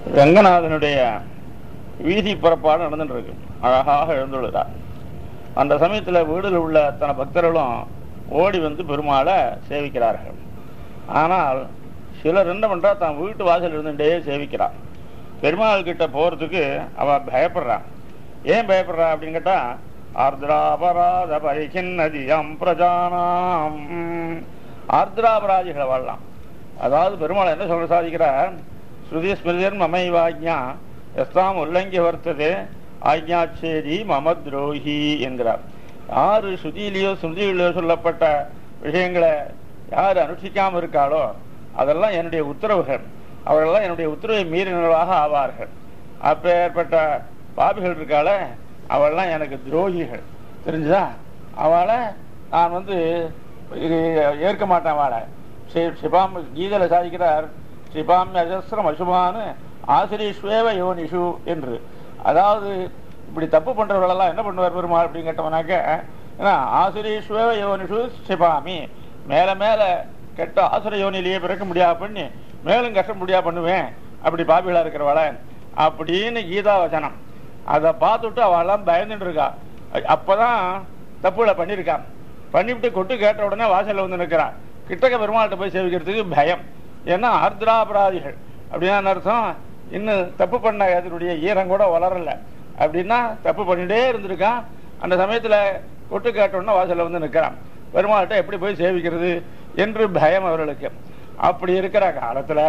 ரங்கநாதனுடைய வீதி புறப்பாடு நடந்துட்டு இருக்கு அழகாக எழுந்துள்ளார் அந்த சமயத்தில் வீடில் உள்ள அத்தனை பக்தர்களும் ஓடி வந்து பெருமாளை சேவிக்கிறார்கள் ஆனால் சிலர் என்ன பண்றா தான் வீட்டு வாசல் இருந்துட்டே சேவிக்கிறான் பெருமாள் கிட்ட போறதுக்கு அவ பயப்படுறான் ஏன் பயப்படுறா அப்படின்னு கேட்டா ஆர்திராபராத பரிகின்னதியம் பிரஜானாம் ஆர்திராபராதிகளை வாழலாம் அதாவது பெருமாள் என்ன சொல்ற சாதிக்கிறார் ஸ்ருதி ஸ்மிருதியன் மமைவாஜ்ஞா எஸ்தாம் உல்லங்கி வர்த்தது ஆக்ஞாச்சேரி மம துரோகி என்கிறார் யாரு ஸ்ருதியிலேயோ ஸ்ருதியிலேயோ சொல்லப்பட்ட விஷயங்களை யார் அனுஷ்டிக்காம இருக்காளோ அதெல்லாம் என்னுடைய உத்தரவுகள் அவர்களெல்லாம் என்னுடைய உத்தரவை மீறினர்களாக ஆவார்கள் அப்பேற்பட்ட பாபிகள் இருக்காள அவள்லாம் எனக்கு துரோகிகள் தெரிஞ்சுதா அவளை நான் வந்து இது ஏற்க மாட்டேன் அவளை ஸ்ரீ- சிபாம் கீதையில சாதிக்கிறார் சிபாம் அஜஸ்ரம் அசுபான்னு ஆசிரியஸ்வேவ யோனிஷு என்று அதாவது இப்படி தப்பு பண்றவர்களெல்லாம் என்ன பண்ணுவார் பெருமாள் அப்படின்னு கேட்டவனாக்க ஏன்னா ஆசிரியஸ்வேவ யோனிஷு சிபாமி மேல மேல கெட்ட ஆசுர யோனிலேயே பிறக்க முடியாது பண்ணி மேலும் கஷ்டம் முடியா பண்ணுவேன் அப்படி பாபிகளா இருக்கிறவள அப்படின்னு கீதா வசனம் அதை பார்த்துட்டு அவெல்லாம் பயந்துட்டு இருக்கா அப்பதான் தப்புல பண்ணியிருக்கான் பண்ணிவிட்டு கொட்டு கேட்ட உடனே வாசல்ல வந்து நிற்கிறான் கிட்டக்க பெருமாள்கிட்ட போய் சேவிக்கிறதுக்கு பயம் ஏன்னா ஆர்திராபராதிகள் அப்படின்னா அர்த்தம் இன்னும் தப்பு பண்ண அதனுடைய ஈரம் கூட வளரல அப்படின்னா தப்பு பண்ணிட்டே இருந்திருக்கான் அந்த சமயத்துல கொட்டு கேட்ட உடனே வாசல்ல வந்து நிற்கிறான் பெருமாள்கிட்ட எப்படி போய் சேவிக்கிறது என்று பயம் அவர்களுக்கு அப்படி இருக்கிற காலத்துல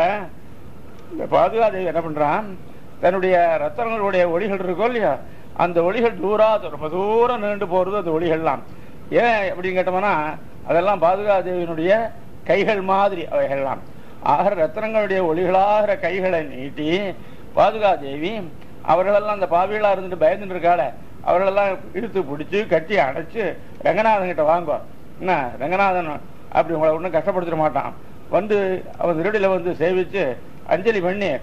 இந்த பாதுகாதேவி என்ன பண்றான் தன்னுடைய ரத்தனங்களுடைய ஒளிகள் இருக்கும் இல்லையா அந்த ஒளிகள் தூரா ரொம்ப தூரம் நீண்டு போறது அந்த ஒளிகள்லாம் ஏன் அப்படின்னு கேட்டோம்னா அதெல்லாம் பாதுகாதேவியினுடைய கைகள் மாதிரி அவைகள்லாம் ஆக ரத்தனங்களுடைய ஒளிகளாகிற கைகளை நீட்டி பாதுகாதேவி அவர்களெல்லாம் அந்த பாவிகளா இருந்துட்டு பயந்துட்டு இருக்காள அவர்களெல்லாம் இழுத்து பிடிச்சு கட்டி அடைச்சு ரங்கநாதன் கிட்ட வாங்கோ என்ன ரங்கநாதன் அப்படி உங்களை ஒன்றும் கஷ்டப்படுத்திட மாட்டான் வந்து அவன் திருடியில வந்து சேவிச்சு அஞ்சலி பண்ணி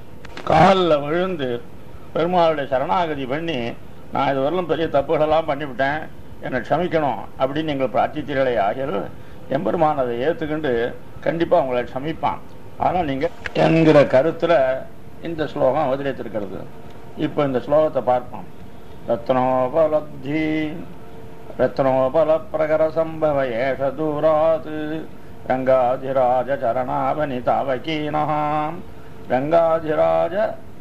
காலில் விழுந்து பெருமாளுடைய சரணாகதி பண்ணி நான் இது வரலும் பெரிய தப்புகளெல்லாம் பண்ணிவிட்டேன் என்னை க்ஷமிக்கணும் அப்படின்னு நீங்கள் பிரார்த்தித்தீர்களே ஆகியோர் எம்பெருமான் அதை ஏற்றுக்கிண்டு கண்டிப்பா உங்களை க்ஷமிப்பான் ஆனால் நீங்க என்கிற கருத்துல இந்த ஸ்லோகம் அவதரித்திருக்கிறது இப்போ இந்த ஸ்லோகத்தை பார்ப்போம் ரத்னோபலப்தி ரத்னோபல பிரகர சம்பவ ஏஷ தூராத் ரங்காதிராஜ சரணாவனி தாவகீனாம் ரங்காதிராஜ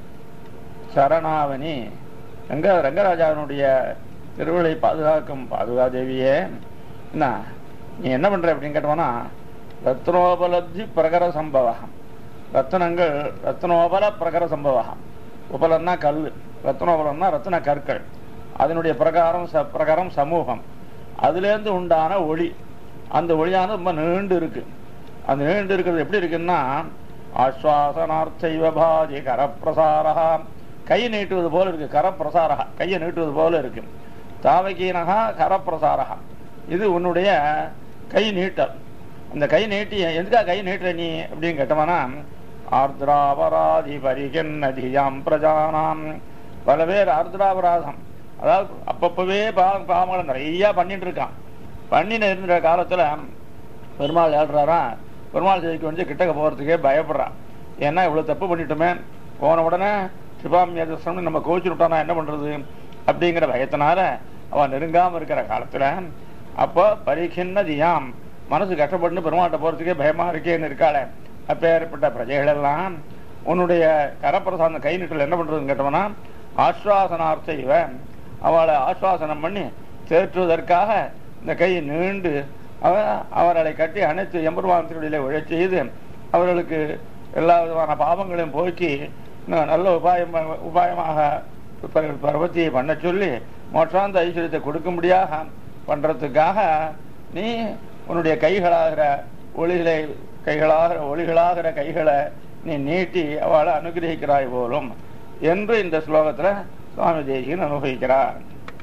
சரணாவனி ரங்க ரங்கராஜாவினுடைய திருவிழை பாதுகாக்கும் பாதுகாதேவியே என்ன நீ என்ன பண்ற அப்படின்னு கேட்டோம்னா ரத்னோபலப்தி பிரகர சம்பவம் ரத்னங்கள் ரத்னோபல பிரகர சம்பவம் உபலன்னா கல் ரத்னோபலம்னா ரத்ன கற்கள் அதனுடைய பிரகாரம் ச பிரகாரம் சமூகம் அதுலேருந்து உண்டான ஒளி அந்த ஒளியானது ரொம்ப நீண்டு இருக்கு அந்த நீண்டு இருக்கிறது எப்படி இருக்குன்னா ஆஸ்வாசனார்த்தைவ பாதி கரப்பிரசாரா கை நீட்டுவது போல இருக்கு கரப்பிரசாரா கையை நீட்டுவது போல இருக்கு தாவகீனகா கரப்பிரசாரா இது உன்னுடைய கை நீட்டல் அந்த கை நீட்டி எதுக்காக கை நீட்டுற நீ அப்படின்னு கேட்டோம்னா ஆர்திராபராதி பரிகன்னதியாம் பிரஜானாம் பல பேர் ஆர்திராபராதம் அதாவது அப்பப்பவே பா பாவங்களை நிறைய பண்ணிட்டு இருக்கான் பண்ணின்னு இருந்த காலத்துல பெருமாள் ஏழ்றாரா பெருமாள் செய்திக்கு வந்து கிட்டக்க போறதுக்கே பயப்படுறான் ஏன்னா இவ்வளவு தப்பு பண்ணிட்டோமே போன உடனே சிவாமிய தரிசனம் நம்ம கோச்சு விட்டானா என்ன பண்றது அப்படிங்கிற பயத்தினால அவன் நெருங்காம இருக்கிற காலத்துல அப்போ பரிகின்னதியாம் மனசு கஷ்டப்பட்டு பெருமாட்ட போறதுக்கே பயமா இருக்கேன்னு இருக்காளே அப்பேற்பட்ட பிரஜைகள் எல்லாம் உன்னுடைய கரப்பிரசாந்த கை நீட்டல் என்ன பண்றதுன்னு கேட்டோம்னா ஆஸ்வாசனார்த்த இவன் அவளை ஆஸ்வாசனம் பண்ணி தேற்றுவதற்காக இந்த கை நீண்டு அவ அவர்களை கட்டி அனைத்து எம்பெருமானத்தினுடைய உழை செய்து அவர்களுக்கு எல்லா விதமான பாவங்களையும் போக்கி இன்னும் நல்ல உபாயம் உபாயமாக ப- பர்வத்தியை பண்ண சொல்லி மோட்சாந்த ஐஸ்வர்யத்தை கொடுக்கும்படியாக பண்றதுக்காக நீ உன்னுடைய கைகளாகிற ஒளிகளை கைகளாகிற ஒளிகளாகிற கைகளை நீ நீட்டி அவளை அனுகிரகிக்கிறாய் போலும் என்று இந்த ஸ்லோகத்துல சுவாமி தேசிகன் அனுபவிக்கிறார்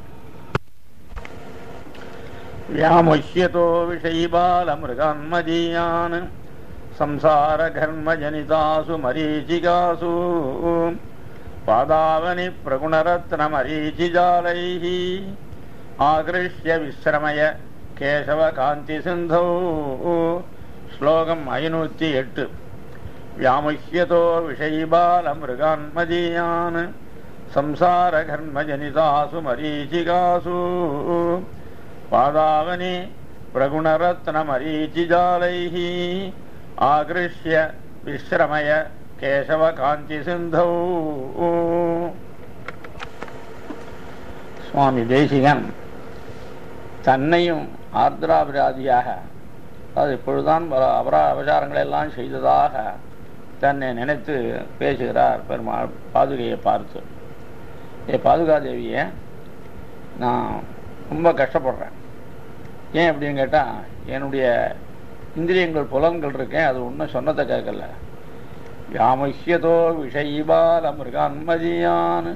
व्यामुह्यतो विषयीबालमृगान्मदीयान् संसारघर्मजनितासु मरीचिकासु पादावनि प्रगुणरत्नमरीचिजालैः आकृष्य विश्रमय केशवकान्तिसिन्धौ श्लोकम् ऐनूति एट् व्यामुह्यतो विषयीबालमृगान्मदीयान् संसारघर्मजनितासु मरीचिकासु पादावनि प्रगुणरत्नमरीचिजालैः आकृष्य विश्रमय केशवकान्तिसिन्धौ சுவாமி தேசிகன் தன்னையும் ஆர்திராபிராதியாக அது இப்பொழுதுதான் பல அபரா அபசாரங்களை எல்லாம் செய்ததாக தன்னை நினைத்து பேசுகிறார் பெருமாள் பாதுகையை பார்த்து ஏ பாதுகாதேவியை நான் ரொம்ப கஷ்டப்படுறேன் ஏன் அப்படின்னு கேட்டால் என்னுடைய இந்திரியங்கள் புலன்கள் இருக்கேன் அது ஒன்றும் சொன்னதை கேட்கல யாமஹ்யதோ விஷயபால மிருகான்மதியான்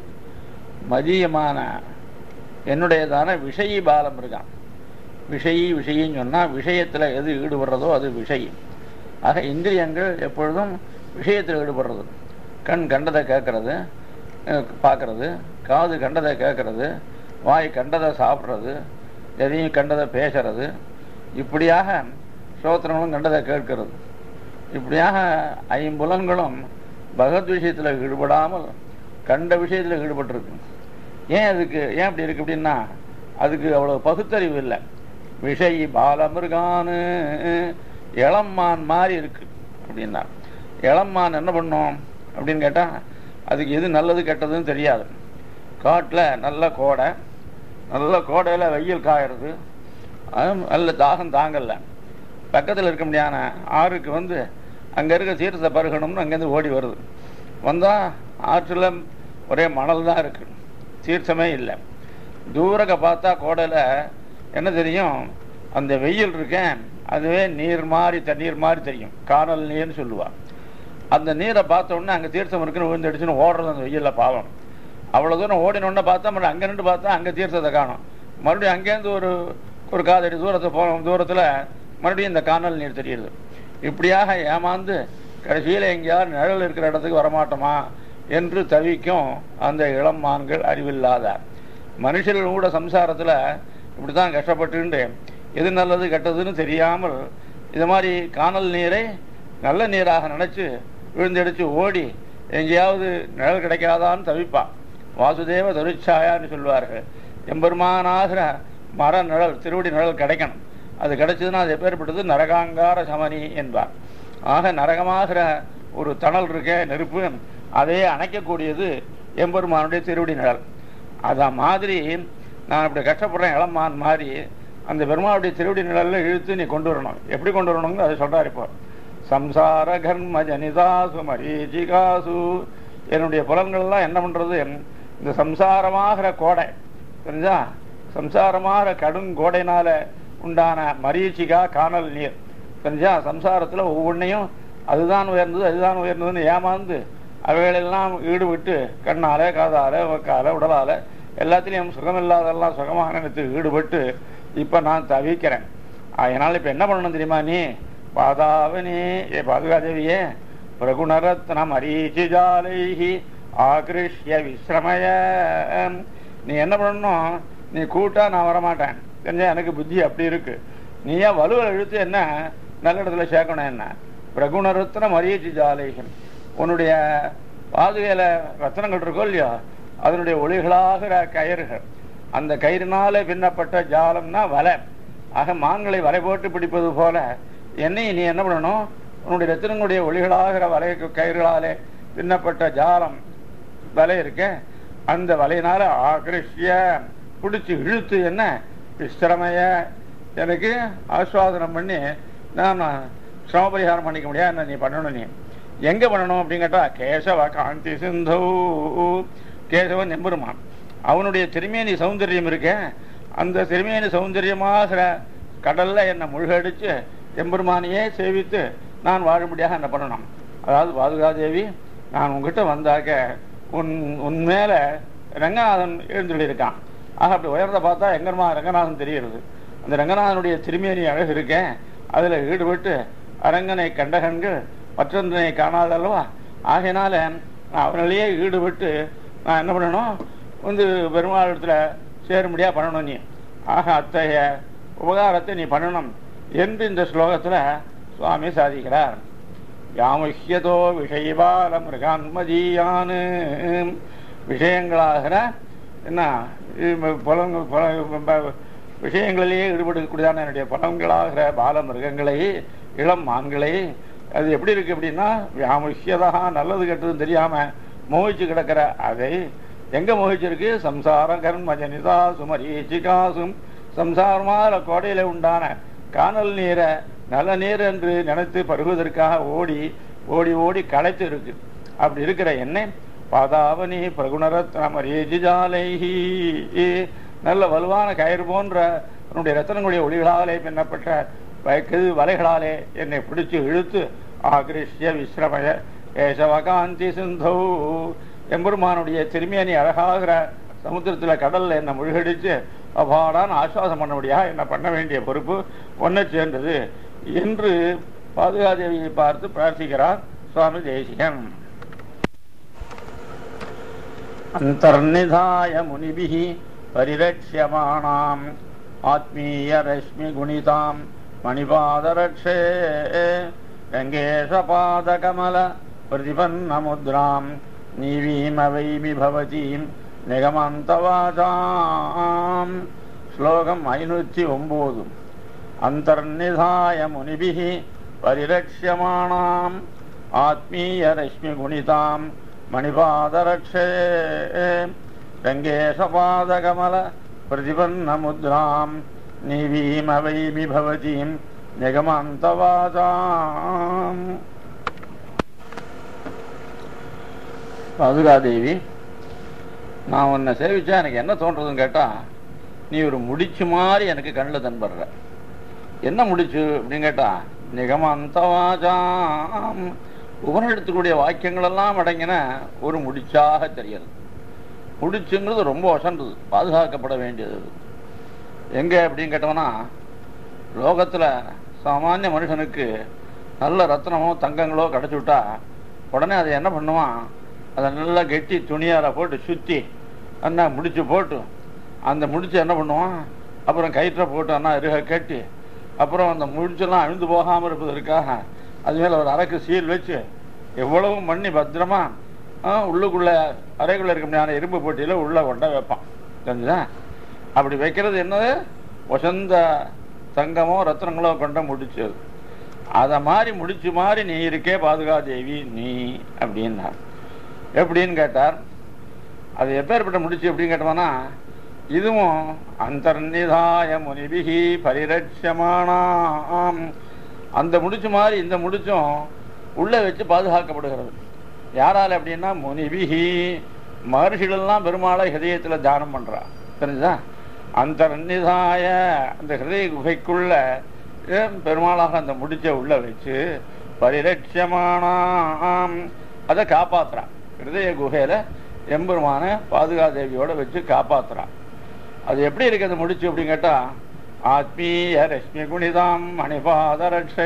மதியமான என்னுடையதான விஷயி பாலம் இருக்கான் விஷயி விஷயின்னு சொன்னால் விஷயத்தில் எது ஈடுபடுறதோ அது விஷயி ஆக இந்திரியங்கள் எப்பொழுதும் விஷயத்தில் ஈடுபடுறது கண் கண்டதை கேட்கறது பார்க்கறது காது கண்டதை கேட்கறது வாய் கண்டதை சாப்பிட்றது எதையும் கண்டதை பேசுறது இப்படியாக ஸ்ரோத்திரங்களும் கண்டதை கேட்கிறது இப்படியாக ஐம்புலன்களும் பகவத் விஷயத்தில் ஈடுபடாமல் கண்ட விஷயத்தில் ஈடுபட்டிருக்கு ஏன் அதுக்கு ஏன் அப்படி இருக்கு அப்படின்னா அதுக்கு அவ்வளோ பகுத்தறிவு இல்லை விஷய் பாலமிருகானு இளம்மான் மாதிரி இருக்கு அப்படின்னா இளம்மான் என்ன பண்ணும் அப்படின்னு கேட்டால் அதுக்கு எது நல்லது கெட்டதுன்னு தெரியாது காட்டில் நல்ல கோடை நல்ல கோடையில் வெயில் காயறது நல்ல தாகம் தாங்கல பக்கத்தில் இருக்க முடியாத ஆறுக்கு வந்து அங்கே இருக்க தீர்த்தத்தை பருகணும்னு அங்கேருந்து ஓடி வருது வந்தால் ஆற்றில் ஒரே மணல் தான் இருக்குது தீர்த்தமே இல்லை தூரக்க பார்த்தா கோடையில் என்ன தெரியும் அந்த வெயில் இருக்கேன் அதுவே நீர் மாதிரி தண்ணீர் மாதிரி தெரியும் காணல் நீர்னு சொல்லுவாள் அந்த நீரை பார்த்த உடனே அங்கே தீர்த்தம் இருக்குன்னு விழுந்து அடிச்சுன்னு ஓடுறது அந்த வெயிலில் பாவம் அவ்வளோ தூரம் ஓடினோடனே பார்த்தா மறுபடியும் அங்கே நின்று பார்த்தா அங்கே தீர்த்தத்தை காணும் மறுபடியும் அங்கேருந்து ஒரு ஒரு காதடி தூரத்தை போன தூரத்தில் மறுபடியும் இந்த காணல் நீர் தெரியுது இப்படியாக ஏமாந்து கடைசியில் எங்கேயாவது நிழல் இருக்கிற இடத்துக்கு வரமாட்டோமா என்று தவிக்கும் அந்த இளம் மான்கள் அறிவில்லாதார் மனுஷர்கள் கூட சம்சாரத்தில் இப்படி தான் கஷ்டப்பட்டுண்டு எது நல்லது கெட்டதுன்னு தெரியாமல் இது மாதிரி காணல் நீரை நல்ல நீராக நினச்சி விழுந்தடிச்சு ஓடி எங்கேயாவது நிழல் கிடைக்காதான்னு தவிப்பான் வாசுதேவ தருச்சாயான்னு சொல்லுவார்கள் எம்பெருமானாகிற மர நிழல் திருவடி நிழல் கிடைக்கணும் அது கிடைச்சதுன்னா அது எப்பேற்பட்டது நரகாங்கார சமனி என்பார் ஆக நரகமாகிற ஒரு தணல் இருக்க நெருப்பு அதையே அணைக்கக்கூடியது எம்பெருமானுடைய திருவடி நிழல் அத மாதிரி நான் இப்படி கஷ்டப்படுறேன் இளமான் மாதிரி அந்த பெருமாளுடைய திருவடி நிழலில் இழுத்து நீ கொண்டு வரணும் எப்படி கொண்டு வரணும்னு அதை சொல்றாரு இப்போ சம்சார கர்ம ஜனிதாசு மரீச்சிகாசு என்னுடைய புலன்கள்லாம் என்ன பண்றது இந்த சம்சாரமாகிற கோடை தெரிஞ்சா சம்சாரமாகிற கடும் கோடைனால உண்டான மரீச்சிகா காணல் நீர் தெரிஞ்சா சம்சாரத்தில் ஒவ்வொன்றையும் அதுதான் உயர்ந்தது அதுதான் உயர்ந்ததுன்னு ஏமாந்து அவைகளெல்லாம் ஈடுபட்டு கண்ணால காதால வக்கால உடலால எல்லாத்திலையும் சுகமில்லாதெல்லாம் சுகமாக நினைத்து ஈடுபட்டு இப்போ நான் தவிக்கிறேன் அதனால் இப்போ என்ன பண்ணணும் தெரியுமா நீ பாதாவனே ஏ பாதுகாதேவியே பிரகுணரத்னம் அரீச்சிஜாலைஹி ஆகிருஷ்ய விஸ்ரமய நீ என்ன பண்ணணும் நீ கூட்டா நான் வரமாட்டேன் தெரிஞ்சா எனக்கு புத்தி அப்படி இருக்கு நீ ஏன் வலுவை இழுத்து என்ன நல்ல இடத்துல சேர்க்கணும் என்ன பிரகுணரத்னம் அரீச்சி ஜாலேகம் உன்னுடைய பாதுகையில ரத்தனங்கள் இருக்கோ இல்லையோ அதனுடைய ஒளிகளாகிற கயிறுகள் அந்த கயிறினாலே பின்னப்பட்ட ஜாலம்னா வலை ஆக மான்களை வலை போட்டு பிடிப்பது போல என்னை நீ என்ன பண்ணணும் உன்னுடைய ரத்தினங்களுடைய ஒளிகளாகிற வலை கயிறுகளாலே பின்னப்பட்ட ஜாலம் வலை இருக்க அந்த வலையினால ஆகிருஷ்ய பிடிச்சி இழுத்து என்ன விஸ்திரமைய எனக்கு ஆஸ்வாதனம் பண்ணி நான் சிரமபரிகாரம் பண்ணிக்க முடியாது என்ன நீ பண்ணணும் நீ எங்க பண்ணணும் அப்படின்னு கேட்டா கேசவ காந்தி சிந்து கேசவன் எம்பெருமான் அவனுடைய திருமேனி சௌந்தரியம் இருக்க அந்த திருமேனி சௌந்தரியமாகிற கடல்ல என்னை முழுகடிச்சு எம்பெருமானையே சேவித்து நான் வாழும்படியாக என்ன பண்ணணும் அதாவது பாதுகாதேவி நான் உங்ககிட்ட வந்தாக்க உன் உன் மேல ரங்கநாதன் எழுந்துள்ளிருக்கான் ஆக அப்படி உயர்ந்த பார்த்தா எங்கம்மா ரங்கநாதன் தெரிகிறது அந்த ரங்கநாதனுடைய திருமேனி அழகு இருக்கேன் அதுல ஈடுபட்டு அரங்கனை கண்டகன்கள் மற்றொன்றை காணாதல்லவா ஆகையினால நான் அவனிலேயே ஈடுபட்டு நான் என்ன பண்ணணும் வந்து பெருமாள் இடத்துல சேரும்படியா பண்ணணும் நீ ஆக அத்தகைய உபகாரத்தை நீ பண்ணணும் என்று இந்த ஸ்லோகத்துல சுவாமி சாதிக்கிறார் யாமுஷ்யதோ விஷயபால மிருகான்மஜீயான் விஷயங்களாகிற என்ன இது புலங்கள் புல ப- விஷயங்களிலேயே ஈடுபடக்கூடியதான என்னுடைய புலங்களாகிற பால மிருகங்களை இளம் மான்களை அது எப்படி இருக்கு அப்படின்னா வியாமுஷ்யதா நல்லது கெட்டதும் தெரியாம மோகிச்சு கிடக்கிற அதை எங்க மோகிச்சிருக்கு சம்சார கர்ம ஜனிதா சுமரீச்சிகாசும் சம்சாரமான கோடையில உண்டான காணல் நீரை நல்ல நீர் என்று நினைத்து பருகுவதற்காக ஓடி ஓடி ஓடி களைத்து இருக்கு அப்படி இருக்கிற எண்ணெய் பாதாவனி பிரகுணரத்ன மரீஜிஜாலைஹி நல்ல வலுவான கயிறு போன்ற உன்னுடைய ரத்தனங்களுடைய ஒளிகளாலே பின்னப்பட்ட வயக்கது வலைகளாலே என்னை பிடிச்சு இழுத்து ஆகிருஷ்ய விஸ்ரமய கேசவகாந்தி சிந்தௌ எம்பெருமானுடைய திருமேனி அழகாகிற சமுத்திரத்துல கடல்ல என்னை முழுகடிச்சு அபாடான ஆஸ்வாசம் பண்ணபடியாக என்ன பண்ண வேண்டிய பொறுப்பு ஒன்றை சேர்ந்தது என்று பாதுகாதேவியை பார்த்து பிரார்த்திக்கிறார் சுவாமி தேசிகன் அந்தர்நிதாய முனிபிः परिरक्ष्यमाणाम् आत्मीयरश्मिगुणिताम् मणिपादरक्षे रङ्गेशपादकमल प्रतिपन्नमुद्राम् नीवीमवैमि भवतीम् निगमन्तवाचाम् श्लोकम् ऐनूற்றி ஒன்பது अन्तर्निधाय मुनिभिः परिरक्ष्यमाणाम् आत्मीयरश्मिगुणिताम् मणिपादरक्षे रङ्गेशपादकमल प्रतिपन्नमुद्राम् निवीमवैमि भवतीम् निगमान्तवाचाम् பாதுகாதேவி நான் உன்னை சேவிச்சா எனக்கு என்ன தோன்றதுன்னு கேட்டா நீ ஒரு முடிச்சு மாதிரி எனக்கு கண்ணில் தென்படுற என்ன முடிச்சு அப்படின்னு கேட்டா நிகமந்தவாஜாம் உபனிடத்துக்குடைய வாக்கியங்கள் எல்லாம் அடங்கின ஒரு முடிச்சாக தெரியுது முடிச்சுங்கிறது ரொம்ப வசந்தது பாதுகாக்கப்பட வேண்டியது அது. எங்க அப்படின்னு கேட்டோம்னா லோகத்துல சாமானிய மனுஷனுக்கு நல்ல ரத்னமோ தங்கங்களோ கிடைச்சு விட்டா உடனே அதை என்ன பண்ணுவான் அதை நல்லா கெட்டி துணியால போட்டு சுத்தி அண்ணா முடிச்சு போட்டு அந்த முடிச்சு என்ன பண்ணுவான் அப்புறம் கயிற்றை போட்டு அண்ணா இருக கட்டி அப்புறம் அந்த முடிச்செல்லாம் அழிந்து போகாமல் இருப்பதற்காக அது மேல ஒரு அரக்கு சீல் வச்சு எவ்வளவு மண்ணி பத்திரமா ஆ, உள்ளுக்குள்ள அறைக்குள்ள இருக்க முடியாத இரும்பு போட்டியில உள்ள கொண்ட வைப்பான் தெரிஞ்சுதா அப்படி வைக்கிறது என்னது வசந்த தங்கமோ ரத்னங்களோ கொண்ட முடிச்சு அது. அத மாதிரி முடிச்சு மாதிரி நீ இருக்கே பாதுகா தேவி நீ அப்படின்னார் எப்படின்னு கேட்டார் அது எப்பேற்பட்ட முடிச்சு எப்படின்னு கேட்டோம்னா இதுவும் அந்தர்நிதாய முனிபிகி பரிரட்சமானாம் அந்த முடிச்சு மாதிரி இந்த முடிச்சும் உள்ள வச்சு பாதுகாக்கப்படுகிறது யாரால அப்படின்னா முனிபிகி மகர்ஷிகளெல்லாம் பெருமாளை ஹிருதயத்துல தியானம் பண்றா தெரிஞ்சுதா அந்தர்நிதாய அந்த ஹிருதய குகைக்குள்ள ஏன் பெருமாளாக அந்த முடிச்ச உள்ள வச்சு பரிரட்சமானாம் அதை காப்பாத்துறான் ஹிருதய குகையில எம்பெருமான பாதுகாதேவியோட வச்சு காப்பாத்துறான் அது எப்படி இருக்கு அது முடிச்சு அப்படின்னு கேட்டா ஆத்மீய ரஷ்மி குணிதாம் மணிபாதரட்சே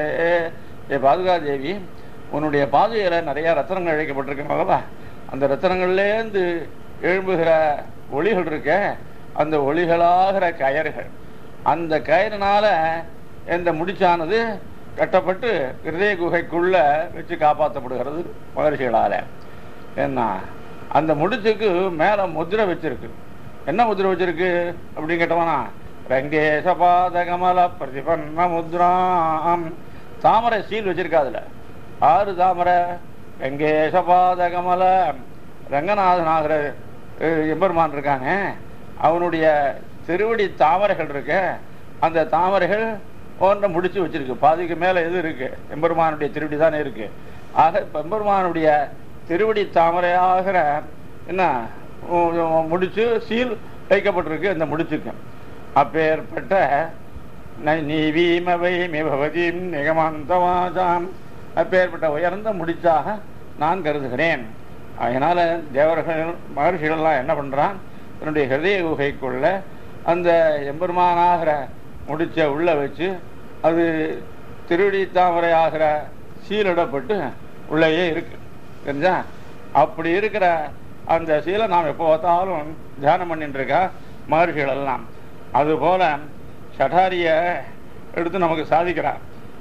ஏ பாதுகாதேவி உன்னுடைய பாதுகையில நிறைய ரத்தனங்கள் இழைக்கப்பட்டிருக்கு அல்லவா அந்த ரத்தனங்கள்லேருந்து எழும்புகிற ஒளிகள் இருக்க அந்த ஒளிகளாகிற கயறுகள் அந்த கயிறுனால இந்த முடிச்சானது கட்டப்பட்டு ஹிருதய குகைக்குள்ள வச்சு காப்பாற்றப்படுகிறது மகர்ஷிகளால என்ன அந்த முடிச்சுக்கு மேல முத்திரை வச்சிருக்கு என்ன முத்திரை வச்சிருக்கு அப்படின்னு கேட்டோம்னா ரங்கேச பாதகமல பிரதிபன்ன முத்ராம் தாமரை சீல் வச்சிருக்கா அதுல ஆறு தாமரை ரங்கேச பாதகமல ரங்கநாதன் ஆகிற அஹ், எம்பெருமான் இருக்கானே அவனுடைய திருவடி தாமரைகள் இருக்க அந்த தாமரைகள் போன்ற முடிச்சு வச்சிருக்கு பாதிக்கு மேல எது இருக்கு எம்பெருமானுடைய திருவடி தானே இருக்கு ஆக இப்ப எம்பெருமானுடைய திருவடி தாமரையாகிற என்ன உ- முடிச்சு சீல் வைக்கப்பட்டிருக்கு அந்த முடிச்சுக்கு அப்பேற்பட்ட ந- நீவீமவை மிபவதீம் நிகமாந்தவாசாம் அப்பேற்பட்ட உயர்ந்த முடிச்சாக நான் கருதுகிறேன் அதனால தேவர்கள் மகர்ஷிகள்லாம் என்ன பண்றான் தன்னுடைய ஹிருதய குகைக்குள்ள அந்த எம்பெருமானாகிற முடிச்ச உள்ள வச்சு அது திருவடி தாமரை ஆகிற சீலிடப்பட்டு உள்ளேயே இருக்கு தெரிஞ்சா அப்படி இருக்கிற அந்த சீலை நாம் எப்போ பார்த்தாலும் தியானம் பண்ணிட்டு இருக்கா மகர்ஷிகள் எல்லாம் அதுபோல சடாரிய எடுத்து நமக்கு சாதிக்கிறார்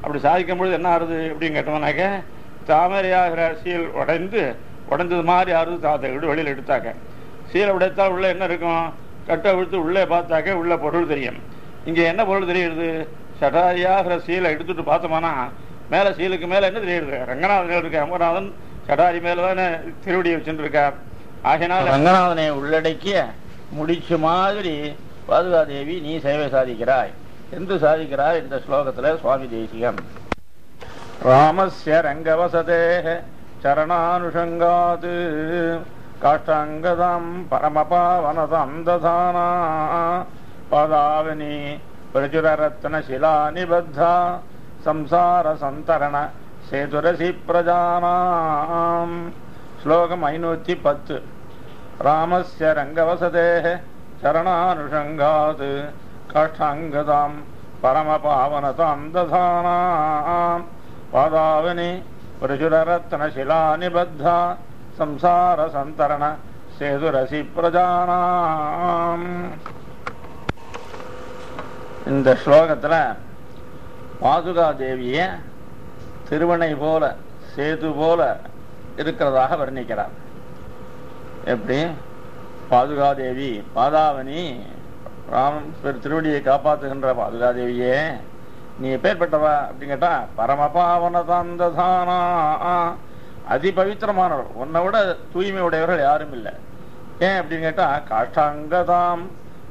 அப்படி சாதிக்கும் பொழுது என்ன ஆறுது அப்படின்னு கேட்டோம்னாக்க தாமரையாகிற சீல் உடைந்து உடைஞ்சது மாதிரி ஆறுது தாத்தை விட்டு வெளியில் எடுத்தாக்க சீலை உடைத்தால் உள்ள என்ன இருக்கும் கட்டை விழுத்து உள்ளே பார்த்தாக்க உள்ள பொருள் தெரியும் இங்கே என்ன பொருள் தெரியுது சடாரியாகிற சீலை எடுத்துட்டு பார்த்தோம்னா மேலே சீலுக்கு மேலே என்ன தெரியுது ரங்கநாதன் இருக்க அமரநாதன் சடாரி மேலே தானே திருவடி வச்சுட்டு இருக்கார் ஆகினால் ரங்கநாதனை உள்ளடக்கிய முடிச்சு மாதிரி பாதுகாதேவி நீ சேவை சாதிக்கிறாய் என்று சாதிக்கிறார் இந்த ஸ்லோகத்துல சுவாமி தேசிகம் ராமஸ்ய ரங்கவசதே சரணானுஷங்காத் காஷ்டாங்கதாம் பரமபாவனதாம் ததானா பாதாவனி பிரச்சுரரத்ன சிலா நிபத்தா சம்சார சந்தரண சேதுரசி பிரஜானாம் ஸ்லோகம் ஐநூத்தி பத்து ராமஸ்ய ரங்கவசதே சரணானுஷங்காத் காஷ்டாங்கதாம் பரமபாவனதாம் ததானாம் பாதாவனி பிரச்சுரரத்ன சிலா நிபத்தா சம்சார சந்தரண சேதுரசி பிரஜானாம் இந்த ஸ்லோகத்துல பாதுகா தேவிய திருவனை போல சேது போல இருக்கிறதாக வர்ணிக்கிறார் எப்படி பாதுகாதேவி பாதாவனி ராமன் பெரு திருவடியை காப்பாற்றுகின்ற பாதுகாதேவியே நீ எப்பேற்பட்டவா அப்படின்னு கேட்டா பரமபாவனதாந்ததானா அதி பவித்திரமானவர் உன்னை விட தூய்மை உடையவர்கள் யாரும் இல்லை ஏன் அப்படின்னு கேட்டா காஷ்டாங்கதாம்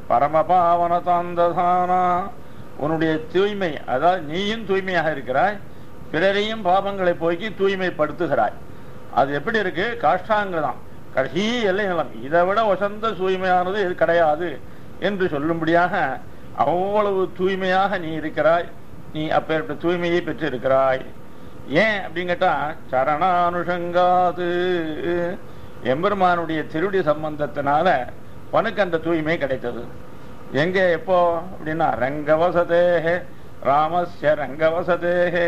பரமபாவனதாந்ததானா உன்னுடைய தூய்மை அதாவது நீயும் தூய்மையாக இருக்கிறாய் பிறரையும் பாபங்களை போக்கி தூய்மைப்படுத்துகிறாய் அது எப்படி இருக்கு காஷ்டாங்கதான் கடைசி எல்லை நிலம் இதை விட வசந்த தூய்மையானது இது கிடையாது என்று சொல்லும்படியாக அவ்வளவு தூய்மையாக நீ இருக்கிறாய் நீ அப்பேற்பட்ட தூய்மையை பெற்று இருக்கிறாய் ஏன் அப்படின்னு கேட்டா சரணானுஷங்காது எம்பெருமானுடைய திருடி சம்பந்தத்தினால உனக்கு அந்த தூய்மை கிடைத்தது எங்க எப்போ அப்படின்னா ரங்கவசதேகே ராமஸ்ய ரங்கவசதேகே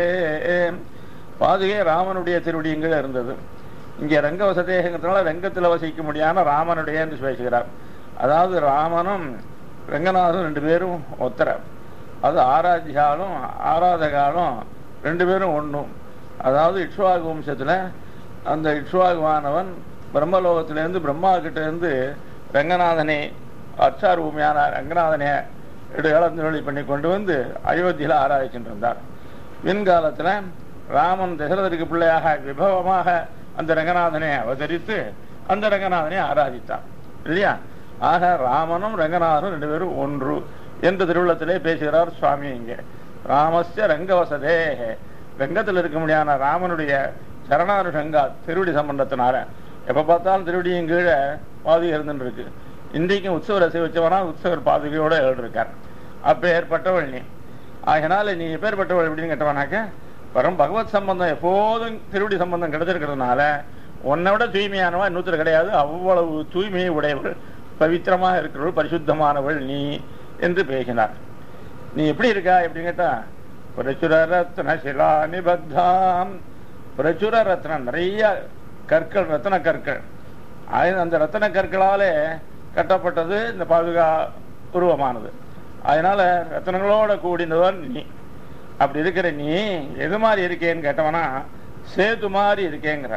பாதுகை ராமனுடைய திருவடி இங்க இருந்தது இங்க ரங்கவசதேகங்கிறதுனால ரங்கத்துல வசிக்க முடியாம ராமனுடைய என்று பேசுகிறார் அதாவது ராமனும் ரங்கநாதனும் ரெண்டு பேரும் ஒத்தர அது ஆராத்தியாலும் ஆராதகாலும் ரெண்டு பேரும் ஒண்ணும் அதாவது இக்ஷ்வாகு வம்சத்துல அந்த இக்ஷ்வாகுவானவன் பிரம்மலோகத்திலிருந்து பிரம்மா கிட்ட இருந்து ரங்கநாதனை அச்சாரூமியான ரங்கநாதனை இடையாளந்தொழி பண்ணி கொண்டு வந்து அயோத்தியில ஆராதிச்சுட்டு இருந்தார் பின்காலத்துல ராமன் தசரதருக்கு பிள்ளையாக விபவமாக அந்த ரங்கநாதனை அவதரித்து அந்த ரங்கநாதனை ஆராதித்தான் இல்லையா ஆக ராமனும் ரங்கநாதனும் ரெண்டு பேரும் ஒன்று என்று திருவுள்ளத்திலே பேசுகிறார் சுவாமி இங்கே ராமஸ்ய ரங்கவசதே ரங்கத்தில் இருக்க முடியாத ராமனுடைய சரணானுஷங்கா திருவடி சம்பந்தத்தினால எப்ப பார்த்தாலும் திருவடியும் கீழே பாதுகை இருந்துட்டு இருக்கு இன்றைக்கும் உற்சவ ரசி வச்சவனா உற்சவர் பாதுகையோட இருக்கார் அப்ப ஏற்பட்டவள் நீ ஆகினால நீ எப்பேற்பட்டவள் எப்படின்னு கேட்டவனாக்க வரும் பகவத் சம்பந்தம் எப்போதும் திருவடி சம்பந்தம் கிடைச்சிருக்கிறதுனால உன்னை விட தூய்மையானவா இன்னொருத்தர் கிடையாது அவ்வளவு தூய்மையை உடையவள் பவித்திரமாக இருக்கிறவள் பரிசுத்தமானவள் நீ என்று பேசினார் நீ எப்படி இருக்கா எப்படின்னு கேட்டா பிரச்சுர ரத்ன சிலா நிபத்தாம் பிரச்சுர ரத்னம் நிறைய கற்கள் ரத்ன கற்கள் ஆய- அந்த ரத்தன கற்களாலே கட்டப்பட்டது இந்த பாதுகா உருவமானது அதனால ரத்தனங்களோட கூடினவன் நீ அப்படி இருக்கிற நீ எது மாதிரி இருக்கேன்னு கேட்டவனா சேது மாதிரி இருக்கேங்கிற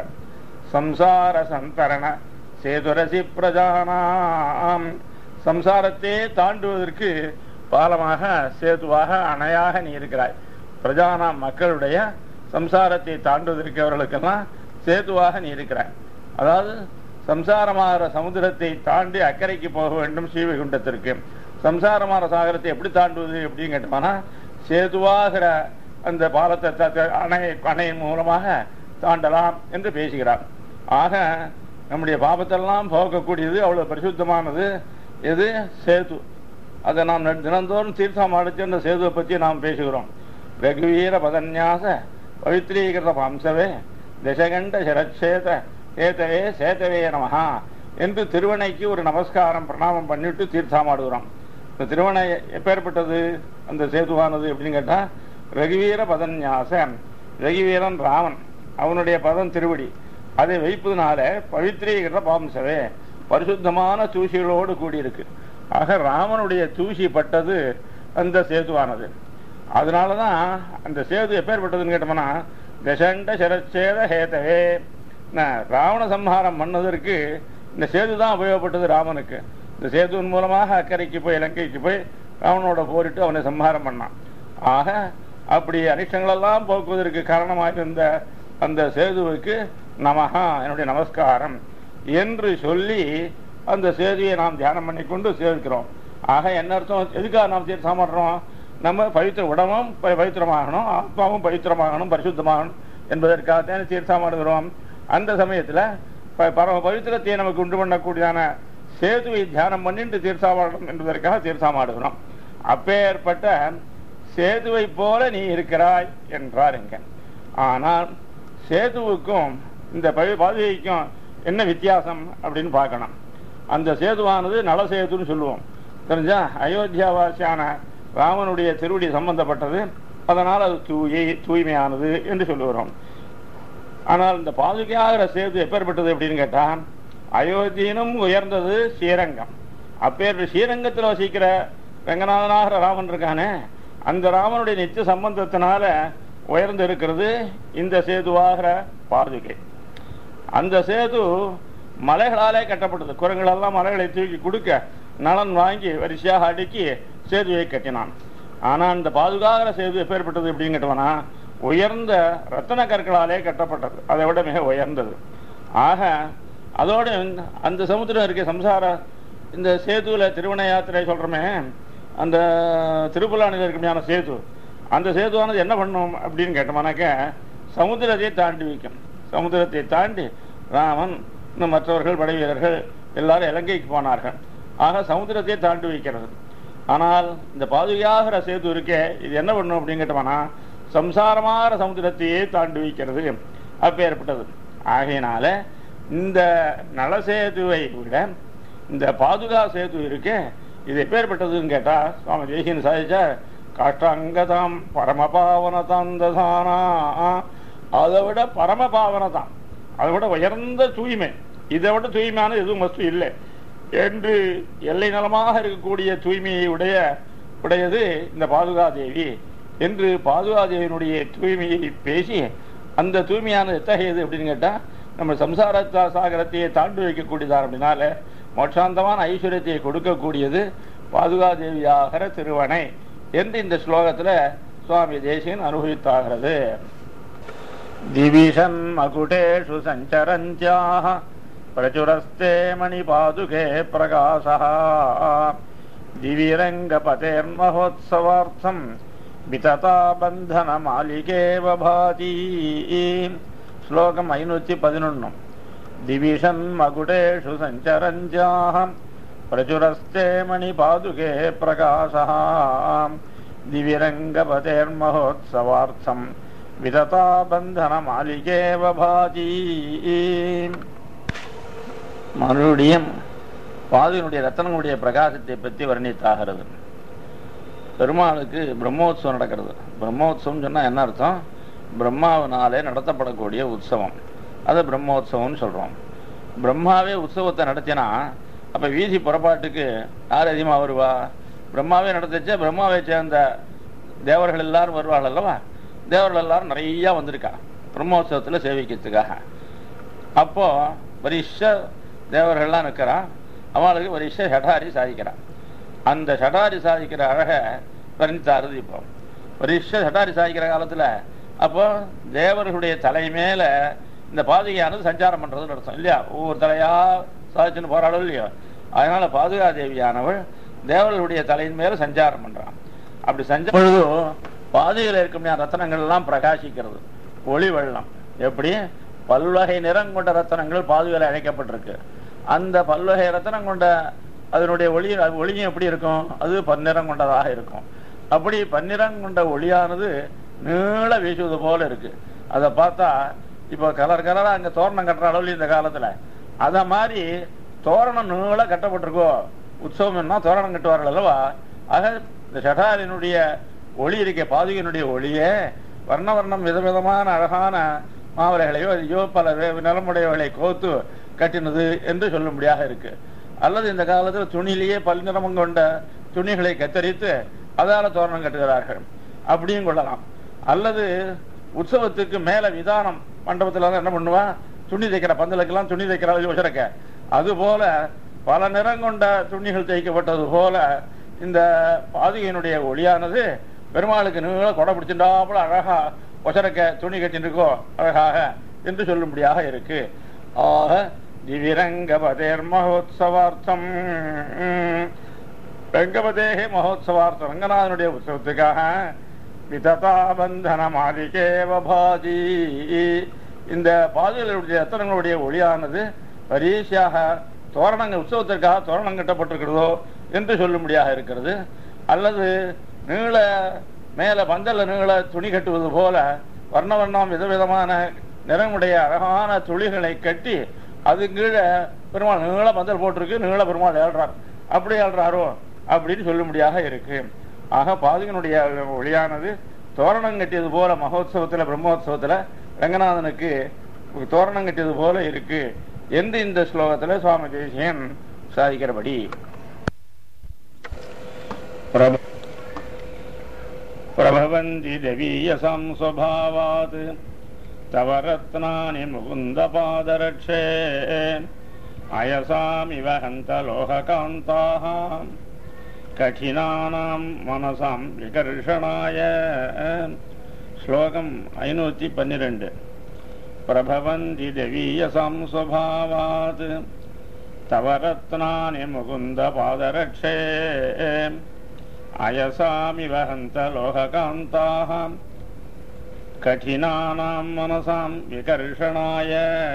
சம்சார சந்தரண சேதுரசி பிரஜானாம் சம்சாரத்தை தாண்டுவதற்கு பாலமாக சேதுவாக அணையாக நீ இருக்கிறாய் பிரஜானாம் மக்களுடைய சம்சாரத்தை தாண்டுவதற்கு அவர்களுக்கெல்லாம் சேதுவாக நீ இருக்கிறாய் அதாவது சம்சாரமாகிற சமுத்திரத்தை தாண்டி அக்கறைக்கு போக வேண்டும் ஸ்ரீவைகுண்டத்திற்கு சம்சாரமான சாகரத்தை எப்படி தாண்டுவது எப்படின்னு கேட்டோம்னா சேதுவாகிற அந்த பாலத்தை த- த- அணை அணையின் மூலமாக தாண்டலாம் என்று பேசுகிறார் ஆக நம்முடைய பாபத்தெல்லாம் போக்கக்கூடியது அவ்வளவு பரிசுத்தமானது எது சேது அதை நாம் ந- தினந்தோறும் தீர்த்தம் அடிச்சு அந்த சேதுவை பற்றி நாம் பேசுகிறோம் ரகுவீர பதன்யாச பவித்ரீகிருத வம்சவே தசகண்ட சரட்சேத சேதவே சேதவே நமஹா என்று திருவணைக்கு ஒரு நமஸ்காரம் பிரணாமம் பண்ணிட்டு தீர்த்தமாடுகிறோம் இந்த திருவணை எப்பேற்பட்டது அந்த சேதுவானது எப்படின்னு கேட்டா ரகுவீர பதன்யாசம் ரகுவீரன் ராமன் அவனுடைய பதம் திருவடி அதை வைப்பதனால பவித்ரீகிருத பாம்சவே பரிசுத்தமான தூசிகளோடு கூடியிருக்கு ஆக ராமனுடைய தூசி பட்டது அந்த சேதுவானது அதனாலதான் அந்த சேது எப்பேற்பட்டதுன்னு கேட்டோம்னா தசண்ட சரச்சேத ஹேதவே நான் ராவண சம்ஹாரம் பண்ணதற்கு இந்த சேது தான் உபயோகப்பட்டது ராமனுக்கு இந்த சேதுவின் மூலமாக அக்கறைக்கு போய் இலங்கைக்கு போய் ராவனோட போரிட்டு அவனை சம்ஹாரம் பண்ணான் ஆக அப்படி அனிஷ்டங்களெல்லாம் போக்குவதற்கு காரணமாக இருந்த அந்த சேதுவுக்கு நமஹா என்னுடைய நமஸ்காரம் என்று சொல்லி அந்த சேதுவை நாம் தியானம் பண்ணி கொண்டு சேர்க்கிறோம் ஆக என்ன அர்த்தம் எதுக்காக நாம் தீர்த்தம் பண்றோம் நம்ம பவித்திர உடம்பும் ப- பவித்திரமாகணும் ஆத்மாவும் பவித்திரமாகணும் பரிசுத்தமாகணும் என்பதற்காகத்தான் தீர்த்தமாடுகிறோம் அந்த சமயத்துல ப- பரம பவித்திரத்தை நமக்கு உண்டு பண்ணக்கூடியதான சேதுவை தியானம் பண்ணிட்டு தீர்த்தாமாடணும் என்பதற்காக தீர்த்தாமாடுகிறோம் அப்பேற்பட்ட சேதுவை போல நீ இருக்கிறாய் என்றார் இங்க ஆனால் சேதுவுக்கும் இந்த பவி- பாதுகைக்கும் என்ன வித்தியாசம் அப்படின்னு பார்க்கணும் அந்த சேதுவானது நலசேதுன்னு சொல்லுவோம் தெரிஞ்சா அயோத்தியாவாசியான ராமனுடைய திருவடி சம்பந்தப்பட்டது அதனால் அது தூயை தூய்மையானது என்று சொல்லுகிறோம் ஆனால் இந்த பாதுகையாகிற சேது எப்பேற்பட்டது அப்படின்னு கேட்டா அயோத்தியினும் உயர்ந்தது ஸ்ரீரங்கம் அப்பேற்பட்ட ஸ்ரீரங்கத்தில் வசிக்கிற ரங்கநாதனாகிற ராமன் இருக்கானே அந்த ராமனுடைய நித்திய சம்பந்தத்தினால உயர்ந்து இருக்கிறது இந்த சேதுவாகிற பாதுகை அந்த சேது மலைகளாலே கட்டப்பட்டது குரங்களெல்லாம் மலைகளை தூக்கி கொடுக்க நலன் வாங்கி வரிசையாக அடுக்கி சேதுவை கட்டினான் ஆனா இந்த பாதுகாக்கிற சேது எப்பேற்பட்டது அப்படின்னு கேட்டவனா உயர்ந்த ரத்தன கற்களாலே கட்டப்பட்டது அதை விட மிக உயர்ந்தது ஆக அதோடு அந்த சமுத்திரம் இருக்க சம்சார இந்த சேதுவில் திருவண்ண யாத்திரை சொல்றோமே அந்த திருப்புலானில் இருக்கமையான சேது அந்த சேதுவானது என்ன பண்ணும் அப்படின்னு கேட்டோம்னாக்க சமுத்திரத்தை தாண்டி வைக்கும் சமுத்திரத்தை தாண்டி ராமன் இன்னும் மற்றவர்கள் படை வீரர்கள் எல்லாரும் இலங்கைக்கு போனார்கள் ஆக சமுத்திரத்தை தாண்டி வைக்கிறது ஆனால் இந்த பாதுகாகிற சேது இருக்கே இது என்ன பண்ணும் அப்படின்னு கேட்டோம்னா சம்சாரமாகிற சமுத்திரத்தையே தாண்டி வைக்கிறது அப்பேற்பட்டது ஆகையினால இந்த நலசேதுவை விட இந்த பாதுகா சேது இருக்கே இது எப்பேற்பட்டதுன்னு கேட்டா சுவாமி தேசியன் சாதிச்சா காஷ்டாங்கதாம் பரமபாவனதாம் ததானா அதை விட பரமபாவனதாம் அதை விட உயர்ந்த தூய்மை இதை விட தூய்மையான எதுவும் வஸ்து இல்லை என்று எல்லை நலமாக இருக்கக்கூடிய தூய்மையை உடைய உடையது இந்த பாதுகாதேவி என்று பாதுகாதேவியினுடைய தூய்மையை பேசி அந்த தூய்மையானது எத்தகையது அப்படின்னு கேட்டா நம்ம சம்சார சா- சாகரத்தையே தாண்டி வைக்கக்கூடியதா அப்படின்னால மோட்சாந்தமான ஐஸ்வர்யத்தை கொடுக்கக்கூடியது பாதுகாதேவியாகிற திருவனை என்று இந்த ஸ்லோகத்துல சுவாமி தேசியன் அனுபவித்தாகிறது दिविशन् मकुटेषु सञ्चरन्त्याः प्रचुरस्ते मणिपादुके प्रकाशः दिविरङ्गपतेर्महोत्सवार्थम् वितता बन्धनमालिकेव भाति श्लोकम् ऐनूति पदिनொன்னு दिविशन् मकुटेषु सञ्चरन्त्याः प्रचुरस्ते मणिपादुके प्रकाशः दिविरङ्गपतेर्महोत्सवार्थम् விததா பந்தன மாளிகேவ பாதி மறுபடியும் பாதியினுடைய ரத்தனங்களுடைய பிரகாசத்தை பற்றி வர்ணித்தாகிறது பெருமாளுக்கு பிரம்மோத்சவம் நடக்கிறது பிரம்மோத்சவம் சொன்னா என்ன அர்த்தம் பிரம்மாவினாலே நடத்தப்படக்கூடிய உற்சவம் அதை பிரம்மோத்சவம்னு சொல்றோம் பிரம்மாவே உற்சவத்தை நடத்தினா அப்ப வீதி புறப்பாட்டுக்கு யார் அதிகமா வருவா பிரம்மாவே நடத்திச்சா பிரம்மாவை சேர்ந்த தேவர்கள் எல்லாரும் வருவாள் அல்லவா தேவர்கள் எல்லாரும் நிறைய வந்திருக்கா பிரம்மோற்சவத்துல சேவிக்கிறதுக்காக அப்போ வரிஷ தேவர்கள்லாம் நிற்கிறா அவளுக்கு வரிஷ ஷடாரி சாதிக்கிறான் அந்த ஷடாரி சாதிக்கிற அழக வர்ணித்தாருது இப்போ வரிஷ ஷடாரி சாதிக்கிற காலத்துல அப்போ தேவர்களுடைய தலை மேல இந்த பாதுகையானது சஞ்சாரம் பண்றதுன்னு அர்த்தம் இல்லையா ஒவ்வொரு தலையா சாதிச்சுன்னு போராடும் இல்லையோ அதனால பாதுகா தேவியானவள் தேவர்களுடைய தலையின் மேல சஞ்சாரம் பண்றான் அப்படி சஞ்ச பொழுது பாதையில் இருக்கும் ரத்தனங்கள் எல்லாம் பிரகாசிக்கிறது ஒளி வெள்ளம் எப்படி பல்வகை நிறம் கொண்ட ரத்தனங்கள் பாதுகையில் அழைக்கப்பட்டிருக்கு அந்த பல்வகை ரத்தனம் கொண்ட அதனுடைய ஒளி ஒளியும் எப்படி இருக்கும் அது பன்னிறம் கொண்டதாக இருக்கும் அப்படி பன்னிறம் கொண்ட ஒளியானது நீள வீசுவது போல இருக்கு அதை பார்த்தா இப்போ கலர் கலரா அங்க தோரணம் கட்டுற அளவில் இந்த காலத்துல அத மாதிரி தோரணம் நீள கட்டப்பட்டிருக்கோ உற்சவம்னா தோரணம் கட்டுவார்கள் அல்லவா ஆக இந்த ஷடாரினுடைய ஒளி இருக்க பாதுகையினுடைய ஒளியே வர்ண வர்ணம் விதவிதமான அழகான மாவலைகளையோ ஐயோ பல வே- நிறமுடையவர்களை கோத்து கட்டினது என்று சொல்லும்படியாக இருக்கு அல்லது இந்த காலத்தில் துணியிலேயே பல்நிறமம் கொண்ட துணிகளை கத்தரித்து அதால தோரணம் கட்டுகிறார்கள் அப்படியும் கொள்ளலாம் அல்லது உற்சவத்துக்கு மேல விதானம் மண்டபத்துல வந்து என்ன பண்ணுவா துணி தைக்கிற பந்தலுக்கெல்லாம் துணி தைக்கிற யோசனைக்க அது போல பல நிறம் கொண்ட துணிகள் தைக்கப்பட்டது போல இந்த பாதுகையினுடைய ஒளியானது பெருமாளுக்கு நீள கொடை பிடிச்சிருந்தாப்புல அழகா ஒசரக்க துணி கட்டிருக்கோ அழகாக என்று சொல்லும்படியாக இருக்கு ஆக திவிரங்கபதேர் மகோத்சவார்த்தம் ரங்கபதேகே மகோத்சவார்த்தம் ரங்கநாதனுடைய உற்சவத்துக்காக விததா பந்தன மாலிகேவ பாதி இந்த பாதுகளுடைய ரத்தனங்களுடைய ஒளியானது பரீசியாக தோரணங்கள் உற்சவத்திற்காக தோரணம் கட்டப்பட்டிருக்கிறதோ என்று சொல்லும்படியாக இருக்கிறது அல்லது நீள மேல பந்தல்ல நீள துணி கட்டுவது போல வர்ண வர்ணம் விதவிதமான நிறமுடைய அழகான துளிகளை கட்டி அது கீழே பெருமாள் நீள பந்தல் போட்டிருக்கு நீள பெருமாள் ஏழ்றார் அப்படி ஏழ்றாரோ அப்படின்னு சொல்லும்படியாக இருக்கு ஆக பாதுகனுடைய ஒளியானது தோரணம் கட்டியது போல மகோத்சவத்துல பிரம்மோத்சவத்துல ரங்கநாதனுக்கு தோரணம் கட்டியது போல இருக்கு என்று இந்த ஸ்லோகத்துல சுவாமி தேசியன் சாதிக்கிறபடி பிரப- பிரபவந்தி தவீயசாம் ஸ்வபாவாத் தவ ரத்னானி முகுந்த பாதரட்சே அயசாமிவ ஹந்த லோககாந்தாः கఠినానాం மனசாம் விகர்ஷணாய ஸ்லோகம் ஐநூத்தி பன்னிரண்டு பிரபவந்தி தவீயசாம் ஸ்வபாவாத் தவ ரத்னானி முகுந்த பாதரட்சே அயசாமிவ ஹந்த லோககாந்தாः கఠినానాం மனசாம் விகர்ஷணாய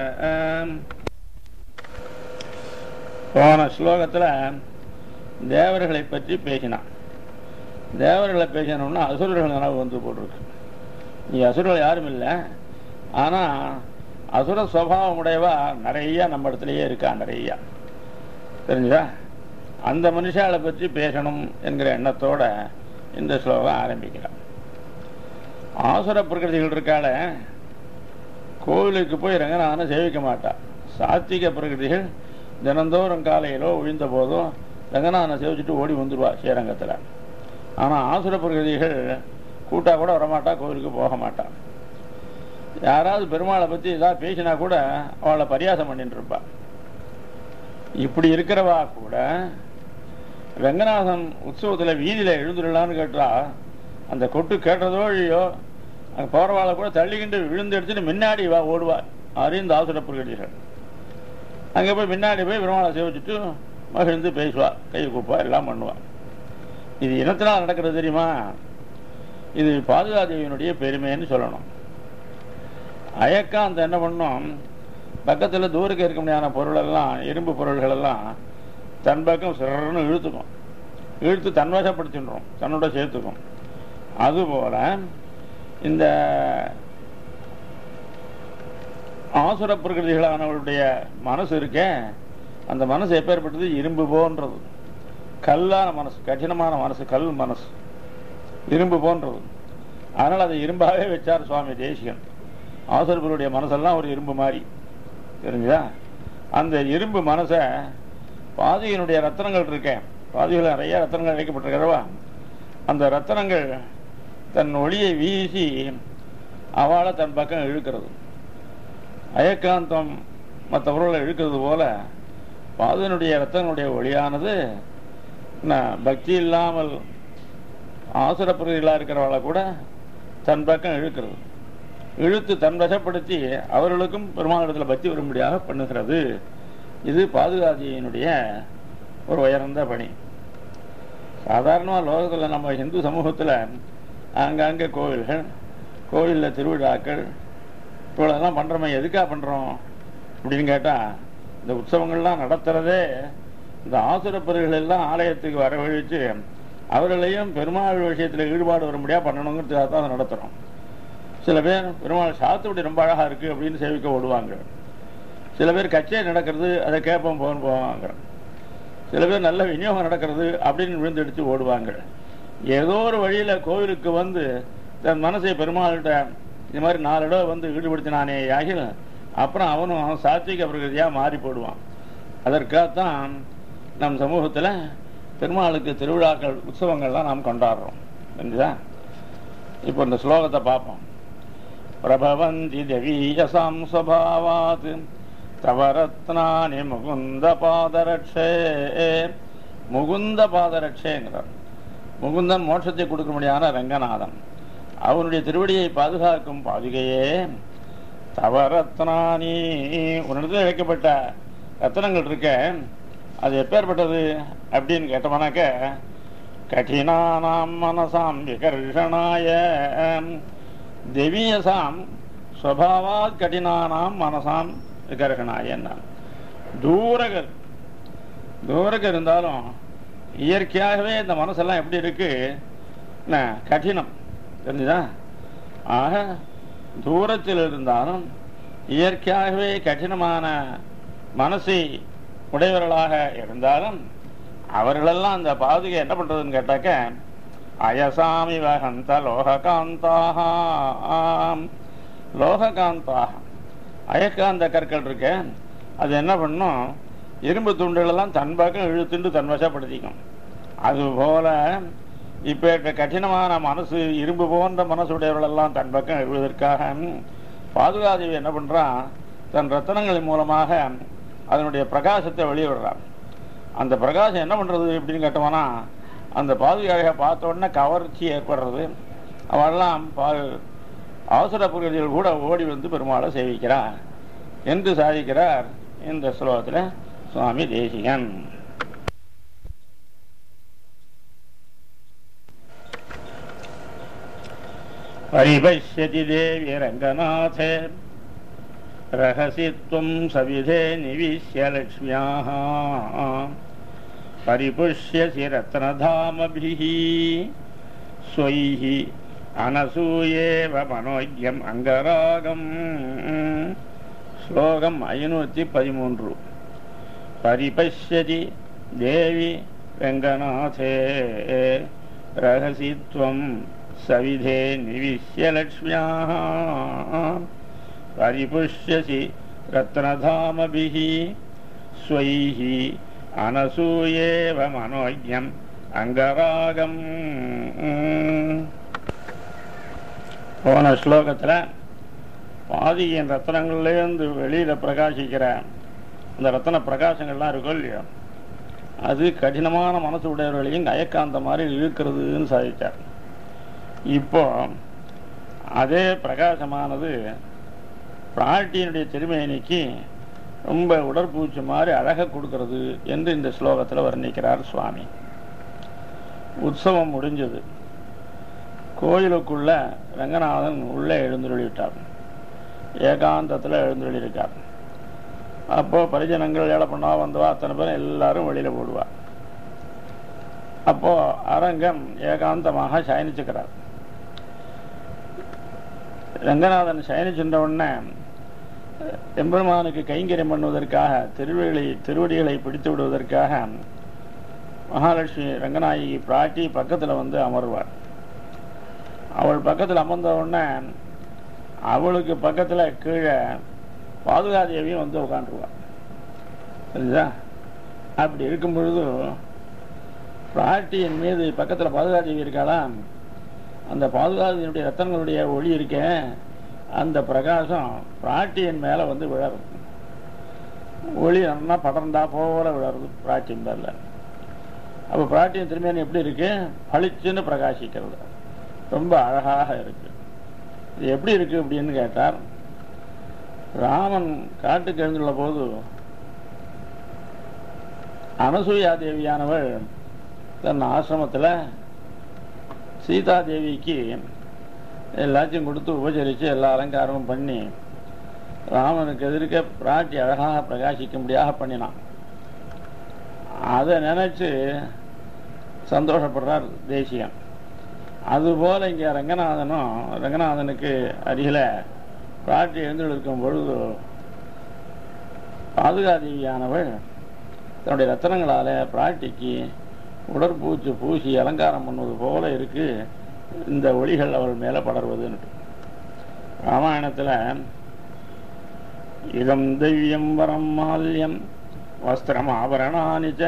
போன ஸ்லோகத்துல தேவர்களை பற்றி பேசினான் தேவர்களை பேசினோம்னா அசுரர்கள் நினைவு வந்து போட்டிருக்கு இங்க அசுரர்கள் யாரும் இல்லை ஆனா அசுர சுவாவம் உடையவா நிறைய நம்ம இடத்துலயே இருக்கா நிறைய தெரிஞ்சா அந்த மனுஷாலை பற்றி பேசணும் என்கிற எண்ணத்தோட இந்த ஸ்லோகம் ஆரம்பிக்கிறான் ஆசுர பிரகிருதிகள் இருக்கால கோவிலுக்கு போய் ரங்கநாதனை சேவிக்க மாட்டா சாத்விக பிரகிருதிகள் தினந்தோறும் காலையிலோ உழிந்த போதோ ரங்கநாதனை சேவிச்சுட்டு ஓடி வந்துடுவா ஸ்ரீரங்கத்தில் ஆனால் ஆசுர பிரகிருதிகள் கூட்டா கூட வரமாட்டா கோவிலுக்கு போக மாட்டா யாராவது பெருமாளை பற்றி ஏதாவது பேசினா கூட அவளை பரியாசம் பண்ணிட்டு இருப்பா இப்படி இருக்கிறவா கூட ரங்கநாதன் உற்சவத்தில் வீதியில் எழுந்துடலான்னு கேட்டா அந்த கொட்டு கேட்டதோ இல்லையோ அங்கே போகிறவாளை கூட தள்ளிக்கிண்டு விழுந்து எடுத்துட்டு முன்னாடி வா ஓடுவா அறிந்த ஆசுர பிரகடிகள் அங்கே போய் முன்னாடி போய் பெருமாளை சேவிச்சுட்டு மகிழ்ந்து பேசுவா கை கூப்பா எல்லாம் பண்ணுவா இது இனத்தினால் நடக்கிறது தெரியுமா இது பாதுகாதேவியினுடைய பெருமைன்னு சொல்லணும் அயக்காந்த என்ன பண்ணும் பக்கத்தில் தூரக்கு இருக்க முடியாத பொருளெல்லாம் இரும்பு பொருள்கள் எல்லாம் தன் பக்கம் சிறன்னு இழுத்துக்கும் இழுத்து தன்வசப்படுத்தின்றோம் தன்னோட சேர்த்துக்கும் அதுபோல இந்த ஆசுர பிரகிருதிகளானவருடைய மனசு இருக்கே அந்த மனசு எப்பேற்பட்டது இரும்பு போன்றது கல்லான மனசு கடினமான மனசு கல் மனசு இரும்பு போன்றது அதனால் அதை இரும்பாகவே வச்சார் சுவாமி தேசிகன் ஆசுரர்களுடைய மனசெல்லாம் ஒரு இரும்பு மாதிரி தெரிஞ்சுதா அந்த இரும்பு மனசை பாதியினுடைய ரத்தனங்கள் இருக்கேன் பாதியில் நிறைய ரத்தனங்கள் அழைக்கப்பட்டிருக்கிறவா அந்த ரத்தனங்கள் தன் ஒளியை வீசி அவளை தன் பக்கம் இழுக்கிறது அயக்காந்தம் மற்ற பொருளை இழுக்கிறது போல பாதனுடைய ரத்தனுடைய ஒளியானது என்ன, பக்தி இல்லாமல் ஆசுர பிரதிகளாக இருக்கிறவளை கூட தன் பக்கம் இழுக்கிறது இழுத்து தன் வசப்படுத்தி அவர்களுக்கும் பெருமாளிடத்தில் பக்தி வரும்படியாக பண்ணுகிறது இது பாதுகாதியினுடைய ஒரு உயர்ந்த பணி சாதாரணமாக லோகத்தில் நம்ம இந்து சமூகத்தில் ஆங்காங்கே கோவில்கள் கோவிலில் திருவிழாக்கள் இவ்வளோதெல்லாம் பண்ணுறோமே எதுக்காக பண்ணுறோம் அப்படின்னு கேட்டால் இந்த உற்சவங்கள்லாம் நடத்துகிறதே இந்த ஆசுரப்பர்கள் எல்லாம் ஆலயத்துக்கு வரவழைச்சு அவர்களையும் பெருமாள் விஷயத்தில் ஈடுபாடு வரும்படியாக பண்ணணுங்கிறதுக்காக தான் அதை நடத்துகிறோம் சில பேர் பெருமாள் சாத்துப்படி ரொம்ப அழகாக இருக்குது அப்படின்னு சேவிக்க ஓடுவாங்க சில பேர் கச்சேரி நடக்கிறது அதை கேட்போம் போகணும் போவாங்க சில பேர் நல்ல விநியோகம் நடக்கிறது அப்படின்னு விழுந்தடிச்சு ஓடுவாங்க ஏதோ ஒரு வழியில் கோவிலுக்கு வந்து தன் மனசை பெருமாள்கிட்ட இந்த மாதிரி நாலு இடம் வந்து ஈடுபடுத்தினானே ஆகில் அப்புறம் அவனும் சாத்விக பிரகிருதியாக மாறி போடுவான் அதற்காகத்தான் நம் சமூகத்தில் பெருமாளுக்கு திருவிழாக்கள் உற்சவங்கள்லாம் நாம் கொண்டாடுறோம் புரிஞ்சுதா இப்போ இந்த ஸ்லோகத்தை பார்ப்போம் பிரபவந்தி தெவீயசாம் ஸ்வபாவாத் தவ ரத்னானி முகுந்த பாதரட்சே முகுந்த பாதரட்சேங்கிறார் முகுந்தன் மோட்சத்தை கொடுக்கும்படியான ரங்கநாதன் அவனுடைய திருவடியை பாதுகாக்கும் பாதுகையே தவ ரத்னானி உன்னிடத்தில் இழைக்கப்பட்ட ரத்தனங்கள் இருக்க அது எப்பேற்பட்டது அப்படின்னு கேட்டோம்னாக்க கடினானாம் மனசாம் விகர்ஷனாய தெவியசாம் ஸ்வபாவாத் கடினானாம் மனசாம் விகர்ஷனாய தூரகர் தூரக இருந்தாலும் இயற்கையாகவே இந்த மனசெல்லாம் எப்படி இருக்கு என்ன, கடினம் தெரிஞ்சுதா ஆக தூரத்தில் இருந்தாலும் இயற்கையாகவே கடினமான மனசை உடையவர்களாக இருந்தாலும் அவர்களெல்லாம் அந்த பாதுகை என்ன பண்றதுன்னு கேட்டாக்க அயசாமி வகந்த லோககாந்தாக லோககாந்தாக அயக்காந்த கற்கள் இருக்க அது என்ன பண்ணும் இரும்பு துண்டுகளெல்லாம் தன் பக்கம் இழுத்துண்டு தன் வசப்படுத்திக்கும் அதுபோல இப்பேற்ற கடினமான மனசு இரும்பு போன்ற மனசுடையவர்களெல்லாம் தன் பக்கம் எழுவதற்காக பாதுகாதேவி என்ன பண்றான் தன் ரத்தனங்களின் மூலமாக அதனுடைய பிரகாசத்தை வெளியிடுறான் அந்த பிரகாசம் என்ன பண்றது அப்படின்னு கேட்டோம்னா அந்த பாதுகாக பார்த்த உடனே கவர்ச்சி ஏற்படுறது அவெல்லாம் பா அவசர புரிதல் கூட ஓடி வந்து பெருமாளை சேவிக்கிறார் என்று சாதிக்கிறார் இந்த ஸ்லோகத்தில் சுவாமி தேசிகன் परिपश्यति देवि रङ्गनाथे रहसि त्वं सविधे निविश्य लक्ष्म्याः परिपुष्यसि रत्नधामभिः स्वैः अनसूयेव मनोज्ञम् अङ्गरागम् श्लोकम् ऐनूति पदिमूன்று परिपश्यति देवि रङ्गनाथे रहसि त्वं सविधे निविश्य लक्ष्म्याः परिपुष्यसि रत्नधामभिः स्वैः अनसूयेव मनोज्ञम् அங்கராகம் போன ஸ்லோகத்தில் பாதியின் ரத்தனங்கள்லேருந்து வெளியில் பிரகாசிக்கிற அந்த ரத்தன பிரகாசங்கள்லாம் இருக்கும் இல்லையோ அது கடினமான மனசு உடையவர்களையும் அயக்காந்த மாதிரி இழுக்கிறதுன்னு சாதித்தார் இப்போ அதே பிரகாசமானது பிராட்டியினுடைய திருமேனிக்கு ரொம்ப உடற்பூச்சி மாதிரி அழக கொடுக்கிறது என்று இந்த ஸ்லோகத்தில் வர்ணிக்கிறார் சுவாமி உற்சவம் முடிஞ்சது கோயிலுக்குள்ள ரங்கநாதன் உள்ளே எழுந்துள்ளிட்டார் ஏகாந்தத்தில் எழுந்துள்ளிருக்கார் அப்போ பரிஜனங்கள் ஏழை பண்ணா வந்தவா அத்தனை பேரும் எல்லாரும் வெளியில போடுவா அப்போ அரங்கம் ஏகாந்தமாக சயனிச்சுக்கிறார் ரங்கநாதன் சயனிச்சுன்ற உடனே எம்பெருமானுக்கு கைங்கரியம் பண்ணுவதற்காக திருவடிகளை திருவடிகளை பிடித்து விடுவதற்காக மகாலட்சுமி ரங்கநாயகி பிராட்டி பக்கத்தில் வந்து அமர்வார் அவள் பக்கத்தில் அமர்ந்த உடனே அவளுக்கு பக்கத்தில் கீழே பாதுகாதேவியும் வந்து உட்காந்துருவாள் சரிதா அப்படி இருக்கும் பொழுது பிராட்டியின் மீது பக்கத்தில் பாதுகாதேவி இருக்காளா அந்த பாதுகாதேவியினுடைய ரத்தனங்களுடைய ஒளி இருக்க அந்த பிரகாசம் பிராட்டியின் மேலே வந்து விழரும் ஒளி நல்லா படர்ந்தா போல விழருது பிராட்டியின் மேல அப்போ பிராட்டியின் திருமேனி எப்படி இருக்கு பளிச்சுன்னு பிரகாசிக்கிறது ரொம்ப அழகாக இருக்கு இது எப்படி இருக்கு அப்படின்னு கேட்டார் ராமன் காட்டுக்கு எழுந்துள்ள போது அனசூயா தேவியானவள் தன் ஆசிரமத்தில் சீதா தேவிக்கு எல்லாத்தையும் கொடுத்து உபச்சரித்து எல்லா அலங்காரமும் பண்ணி ராமனுக்கு எதிர்க்க பிராட்டி அழகாக பிரகாசிக்கும்படியாக பண்ணினான் அதை நினைச்சு சந்தோஷப்படுறார் தேசியம் அதுபோல இங்கே ரங்கநாதனும் ரங்கநாதனுக்கு அருகில் பிராட்டி எழுந்திருக்கும் பொழுது பாதுகாதேவியானவள் தன்னுடைய ரத்தனங்களால பிராட்டிக்கு உடற்பூச்சு பூசி அலங்காரம் பண்ணுவது போல இருக்கு இந்த ஒளிகள் அவள் மேலே படர்வதுன்னு ராமாயணத்தில் இதம் தெய்வியம் வரம் மால்யம் வஸ்திரம் ஆபரணானி ச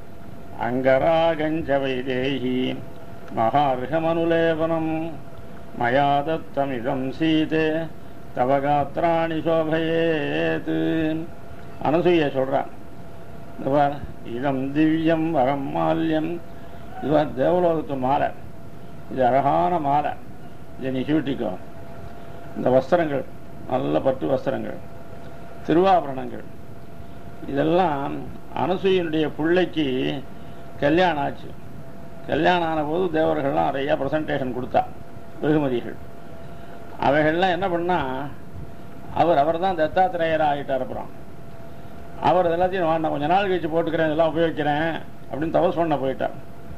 அங்கராகஞ்ச வைதேகி மகார்ஹமனுலேபனம் மயா தத்தமிதம் சீதே தவ காத்திராணி சோபயேத் அனசூய சொல்றான் இந்த பார், இதம் திவ்யம் வரம் மால்யம் இது தேவலோகத்து மாலை இது அழகான மாலை இதை நீ சூட்டிக்கோ இந்த வஸ்திரங்கள் நல்ல பட்டு வஸ்திரங்கள் திருவாபரணங்கள் இதெல்லாம் அனசூயனுடைய பிள்ளைக்கு கல்யாணம் ஆச்சு கல்யாணம் ஆன போது தேவர்கள்லாம் நிறைய ப்ரெசன்டேஷன் கொடுத்தா வெகுமதிகள் அவைகள்லாம் என்ன பண்ணா அவர் அவர் தான் தத்தாத்திரேயராக ஆகிட்டார் அப்புறம் அவர் எல்லாத்தையும் "வா, நான் கொஞ்ச நாள் கழிச்சு போட்டுக்கிறேன் இதெல்லாம் உபயோகிக்கிறேன் அப்படின்னு தபஸ் பண்ண போயிட்டார்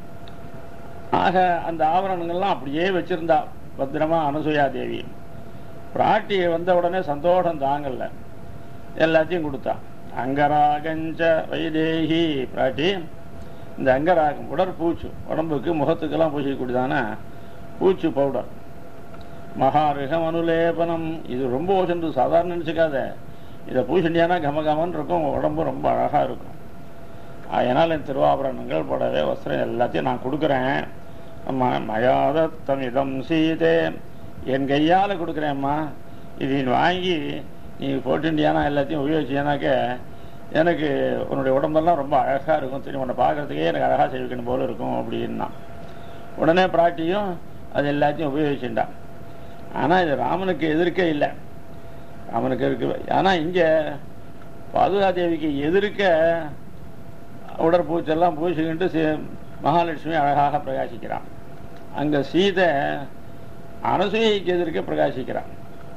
ஆக அந்த ஆபரணங்கள்லாம் அப்படியே வச்சிருந்தா பத்திரமா அனசூயா தேவி பிராட்டி வந்த உடனே சந்தோஷம் தாங்கல எல்லாத்தையும் கொடுத்தா அங்கராகஞ்ச வைதேகி பிராட்டி இந்த அங்கராகம் உடற்பூச்சு உடம்புக்கு முகத்துக்கெல்லாம் பூசிக்கூடியதான பூச்சு பவுடர் மகாரிகம் அனுலேபனம் இது ரொம்ப சென்று சாதாரண நினச்சிக்காத இதை பூசண்டியானா கமகமன்னு இருக்கும் உடம்பு ரொம்ப அழகாக இருக்கும் அதனால் என் திருவாபரணங்கள் புடவை வஸ்திரம் எல்லாத்தையும் நான் கொடுக்குறேன் அம்மா மயாத தமிதம் சீதே என் கையால் கொடுக்குறேம்மா இது நீ வாங்கி நீ போட்டுண்டியானா எல்லாத்தையும் உபயோகிச்சியானாக்க எனக்கு உன்னுடைய உடம்பெல்லாம் ரொம்ப அழகாக இருக்கும் தெரியும் உன்னை பார்க்கறதுக்கே எனக்கு அழகாக செய்விக்கணும் போல இருக்கும் அப்படின்னா உடனே பிராட்டியும் அது எல்லாத்தையும் உபயோகிச்சுட்டான் ஆனால் இது ராமனுக்கு எதிர்க்க இல்லை ராமனுக்கு இருக்கு ஆனால் இங்கே பாதுகாதேவிக்கு எதிர்க்க உடற்பூச்செல்லாம் பூசிக்கிட்டு சி- மகாலட்சுமி அழகாக பிரகாசிக்கிறான் அங்கே சீதை அனசூயைக்கு எதிர்க்க பிரகாசிக்கிறான்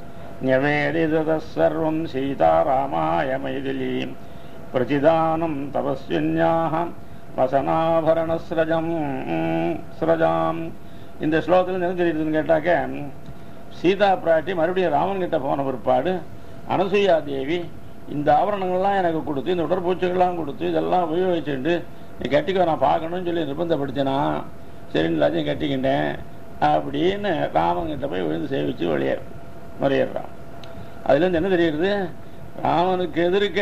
ஞவேதித சர்வம் சீதா ராமாய மைதிலி பிரதிதானம் தபஸ்வின்யாக வசனாபரண ஸ்ரஜம் ஸ்ரஜாம் இந்த ஸ்லோகத்தில் என்ன தெரியுதுன்னு கேட்டாக்க சீதா பிராட்டி மறுபடியும் ராமன் கிட்ட போன பிற்பாடு அனசூயா தேவி இந்த ஆபரணங்கள்லாம் எனக்கு கொடுத்து இந்த உடற்பூச்சிகள்லாம் கொடுத்து இதெல்லாம் உபயோகிச்சுட்டு நீ கட்டிக்கோ நான் பார்க்கணும்னு சொல்லி நிர்பந்தப்படுத்தினா சரி எல்லாத்தையும் கட்டிக்கிட்டேன் அப்படின்னு ராமன் கிட்ட போய் விழுந்து சேவிச்சு வெளியே முறையிடுறான் அதுலேருந்து என்ன தெரியுது ராமனுக்கு எதிர்க்க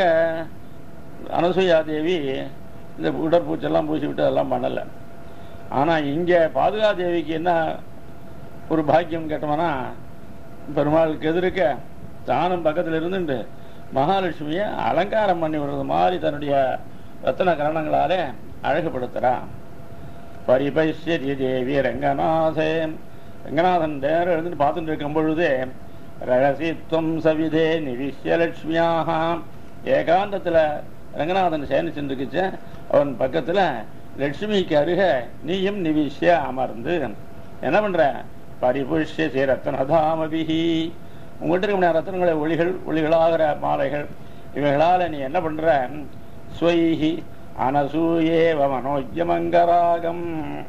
அனசூயா தேவி இந்த உடற்பூச்செல்லாம் பூசி விட்டு அதெல்லாம் பண்ணலை ஆனால் இங்கே பாதுகா தேவிக்கு என்ன ஒரு பாக்கியம் கேட்டோம்னா பெருமாளுக்கு எதிர்க்க தானும் பக்கத்தில் இருந்துட்டு மகாலட்சுமியை அலங்காரம் பண்ணி விடுறது மாதிரி தன்னுடைய ரத்தன கரணங்களாலே அழகுபடுத்துறான் பரிபைஷ்யதி தேவி ரங்கநாதே ரங்கநாதன் நேரம் எழுந்துட்டு பார்த்துட்டு இருக்கும் பொழுதே ரகசித்வம் சவிதே நிவிஷ்ய லட்சுமியாக ஏகாந்தத்தில் ரங்கநாதன் சேனிச்சுருக்குச்சு அவன் பக்கத்தில் லட்சுமிக்கு அருக நீயும் நிவிஷ்ய அமர்ந்து என்ன பண்ற பரிபுஷ்ய ஸ்ரீ ரத்னதாமபிஹி உங்கள்கிட்ட இருக்க ரத்னங்களை ஒளிகள் ஒளிகளாகிற மாலைகள் இவைகளால் நீ என்ன பண்ற ஸ்வைஹி அனசூயேவ மனோஜமங்கராகம்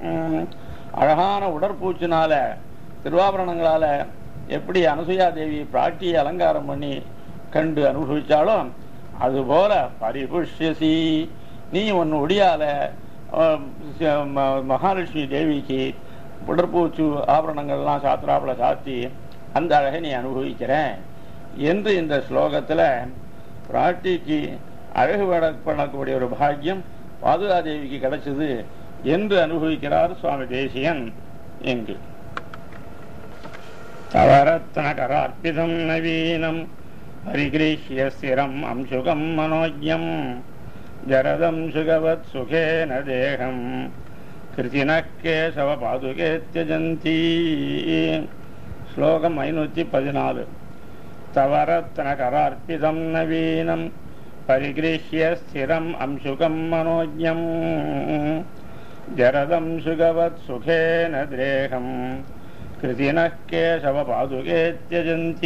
அழகான உடற்பூச்சினால திருவாபரணங்களால எப்படி அனசூயா தேவி பிராட்டியை அலங்காரம் பண்ணி கண்டு அனுபவிச்சாலோ அதுபோல பரிபுஷ்யசி நீ உன் ஒடியால அஹ், ச- ம- மகாலட்சுமி தேவிக்கு உடற்பூச்சு ஆபரணங்கள்லாம் சாத்திராப்புல சாத்தி அந்த அழகை நீ அனுபவிக்கிற என்று இந்த ஸ்லோகத்துல பிராட்டிக்கு அழகு பட- பண்ணக்கூடிய ஒரு பாக்கியம் பாதுகாதேவிக்கு கிடைச்சது என்று அனுபவிக்கிறார் சுவாமி தேசியன் எங்கு தவரத்னகரார்ப்பிதம் நவீனம் பரிகிரீஷ்ய ஸ்திரம் அம்சுகம் மனோஜ்யம் ஜரதம் சுகவத் சுகேன தேகம் கிருத்தினः கேசவ பாதுகே தியஜந்தி ஸ்லோகம் ஐநூற்றி பதினாலு தவரத்னகரார்ப்பிதம் நவீனம் பரிகிரீஷ்ய ஸ்திரம் அம்சுகம் மனோஜ்யம் ஜரதம் சுகவத் சுகேன தேகம் கிருதினः கேசவ பாதுகே தியஜந்தி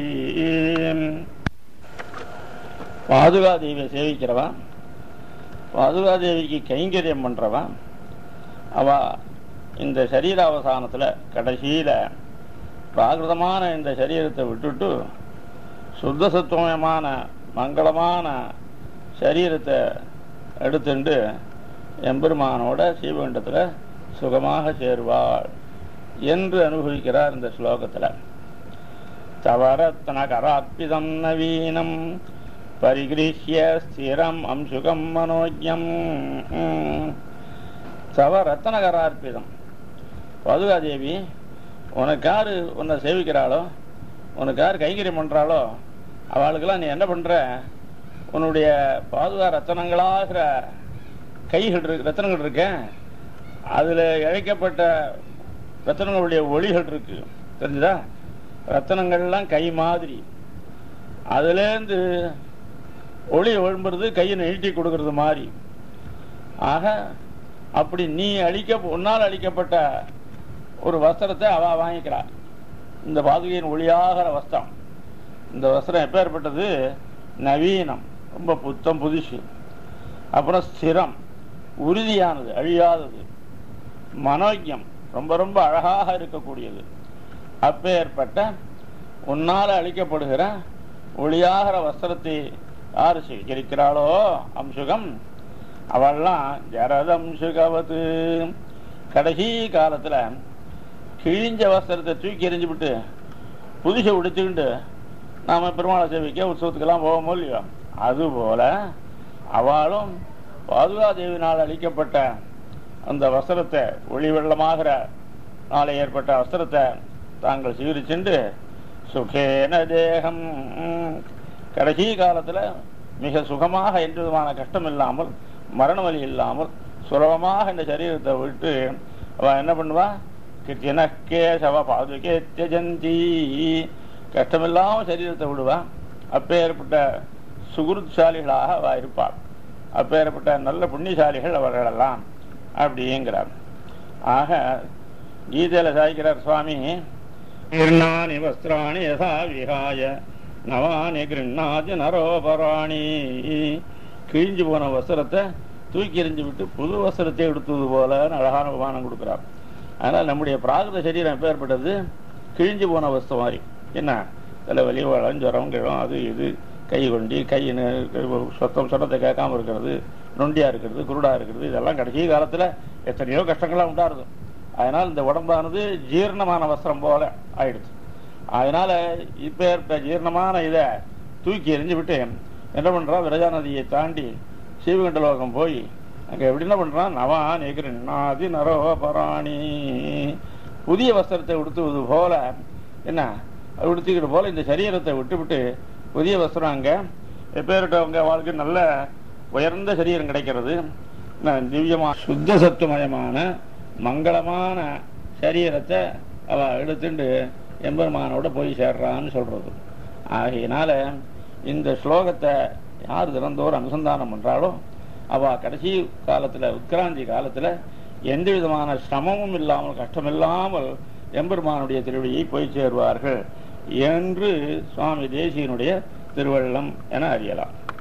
பாதுகாதேவியை சேவிக்கிறவா பாதுகாதேவிக்கு கைங்கரியம் பண்றவா அவ இந்த சரீராவசானத்துல கடைசியில பிராகிருதமான இந்த சரீரத்தை விட்டுட்டு சுத்த சத்துவமான மங்களமான சரீரத்தை எடுத்துண்டு எம்பெருமானோட ஸ்ரீவைண்டத்தில் சுகமாக சேருவாள் என்று அனுபவிக்கிறார் இந்த ஸ்லோகத்தில் தவரத்ன கராத்பிதம் நவீனம் பரிகிரீஷ்ய ஸ்திரம் அம்சுகம் மனோஜ்யம் தவ ரத்னகரார்ப்பிதம் பாதுகாதேவி உனக்கு யாரு உன்னை சேவிக்கிறாளோ உனக்கு யார் கைங்கரியம் பண்றாளோ அவளுக்கெல்லாம் நீ என்ன பண்ற உன்னுடைய பாதுகா ரத்தனங்களாகிற கைகள் இருக்கு ரத்தனங்கள் இருக்கு அதுல இழைக்கப்பட்ட ரத்தனங்களுடைய ஒளிகள் இருக்கு தெரிஞ்சுதா ரத்தனங்கள்லாம் கை மாதிரி அதுலேருந்து ஒளி எழும்புறது கையை நீட்டி கொடுக்கறது மாதிரி ஆக அப்படி நீ அழிக்க உன்னால் அழிக்கப்பட்ட ஒரு வஸ்திரத்தை அவ வாங்கிக்கிறா இந்த பாதுகையின் ஒளியாகிற வஸ்திரம் இந்த வஸ்திரம் எப்பேற்பட்டது நவீனம் ரொம்ப புத்தம் புதுசு அப்புறம் ஸ்திரம் உறுதியானது அழியாதது மனோஜம் ரொம்ப ரொம்ப அழகாக இருக்கக்கூடியது அப்பேற்பட்ட உன்னால் அளிக்கப்படுகிற ஒளியாகிற வஸ்திரத்தை யார் சுவீகரிக்கிறாளோ அம்சுகம் அவள்லாம் ஜரதம்சுகவது கடைசி காலத்துல கிழிஞ்ச வஸ்திரத்தை தூக்கி எறிஞ்சு விட்டு புதுசை உடுத்துக்கிட்டு நாம பெருமாளை சேவிக்க உற்சவத்துக்கெல்லாம் போவோமோ இல்லையோ அதுபோல அவளும் பாதுகாதேவினால் அளிக்கப்பட்ட அந்த வஸ்திரத்தை ஒளி வெள்ளமாகிற நாளை ஏற்பட்ட வஸ்திரத்தை தாங்கள் சீரிச்சென்று சுகேன தேகம் கடைசி காலத்துல மிக சுகமாக எந்த விதமான கஷ்டம் இல்லாமல் மரண வலி இல்லாமல் சுலபமாக இந்த சரீரத்தை விட்டு அவ என்ன பண்ணுவா கிருத்தினக்கேசவ பாதுகே தியஜந்தி கஷ்டமில்லாம சரீரத்தை விடுவா அப்பேற்பட்ட சுகுருத்சாலிகளாக அவ இருப்பாள் அப்பேற்பட்ட நல்ல புண்ணியசாலிகள் அவர்களெல்லாம் அப்படிங்கிறார் ஆக கீதையில சாய்க்கிறார் சுவாமி நிர்ணானி வஸ்திராணி யதா விஹாய நவானி கிருண்ணாதி நரோபராணி கிழிஞ்சு போன வஸ்திரத்தை தூக்கி எறிஞ்சு விட்டு புது வஸ்திரத்தை எடுத்தது போல அழகான உபமானம் கொடுக்கிறார் அதனால் நம்முடைய பிராகிருத சரீரம் எப்பேற்பட்டது கிழிஞ்சு போன வஸ்து மாதிரி என்ன தலைவலி வளம் ஜுரம் கிழம் அது இது கை கொண்டி கை சொத்தம் சொன்னத்தை கேட்காம இருக்கிறது நொண்டியா இருக்கிறது குருடா இருக்கிறது இதெல்லாம் கடைசி காலத்துல எத்தனையோ கஷ்டங்கள்லாம் உண்டாருது அதனால் இந்த உடம்பானது ஜீரணமான வஸ்திரம் போல ஆயிடுச்சு அதனால இப்ப ஜீரணமான இதை தூக்கி எறிஞ்சு விட்டு என்ன பண்றான் விரஜா நதியை தாண்டி சீவகண்ட லோகம் போய் அங்க எப்படி என்ன பண்றான் நவா நெகிரி நரோபராணி புதிய வஸ்திரத்தை உடுத்துவது போல என்ன உடுத்திக்கிட்டு போல இந்த சரீரத்தை விட்டுவிட்டு புதிய வஸ்திரம் அங்க எப்பேற்பட்டவங்க வாழ்க்கை நல்ல உயர்ந்த சரீரம் கிடைக்கிறது திவ்யமா சுத்த சத்துவமயமான மங்களமான சரீரத்தை அவ எடுத்துட்டு எம்பெருமானோட போய் சேர்றான்னு சொல்றது ஆகையினால இந்த ஸ்லோகத்தை யார் தினந்தோறும் அனுசந்தானம் பண்றாளோ அவ கடைசி காலத்துல உட்கிராந்தி காலத்துல எந்த விதமான சிரமமும் இல்லாமல் கஷ்டமில்லாமல் எம்பெருமானுடைய திருவடியை போய் சேருவார்கள் என்று சுவாமி தேசியனுடைய திருவள்ளம் என அறியலாம்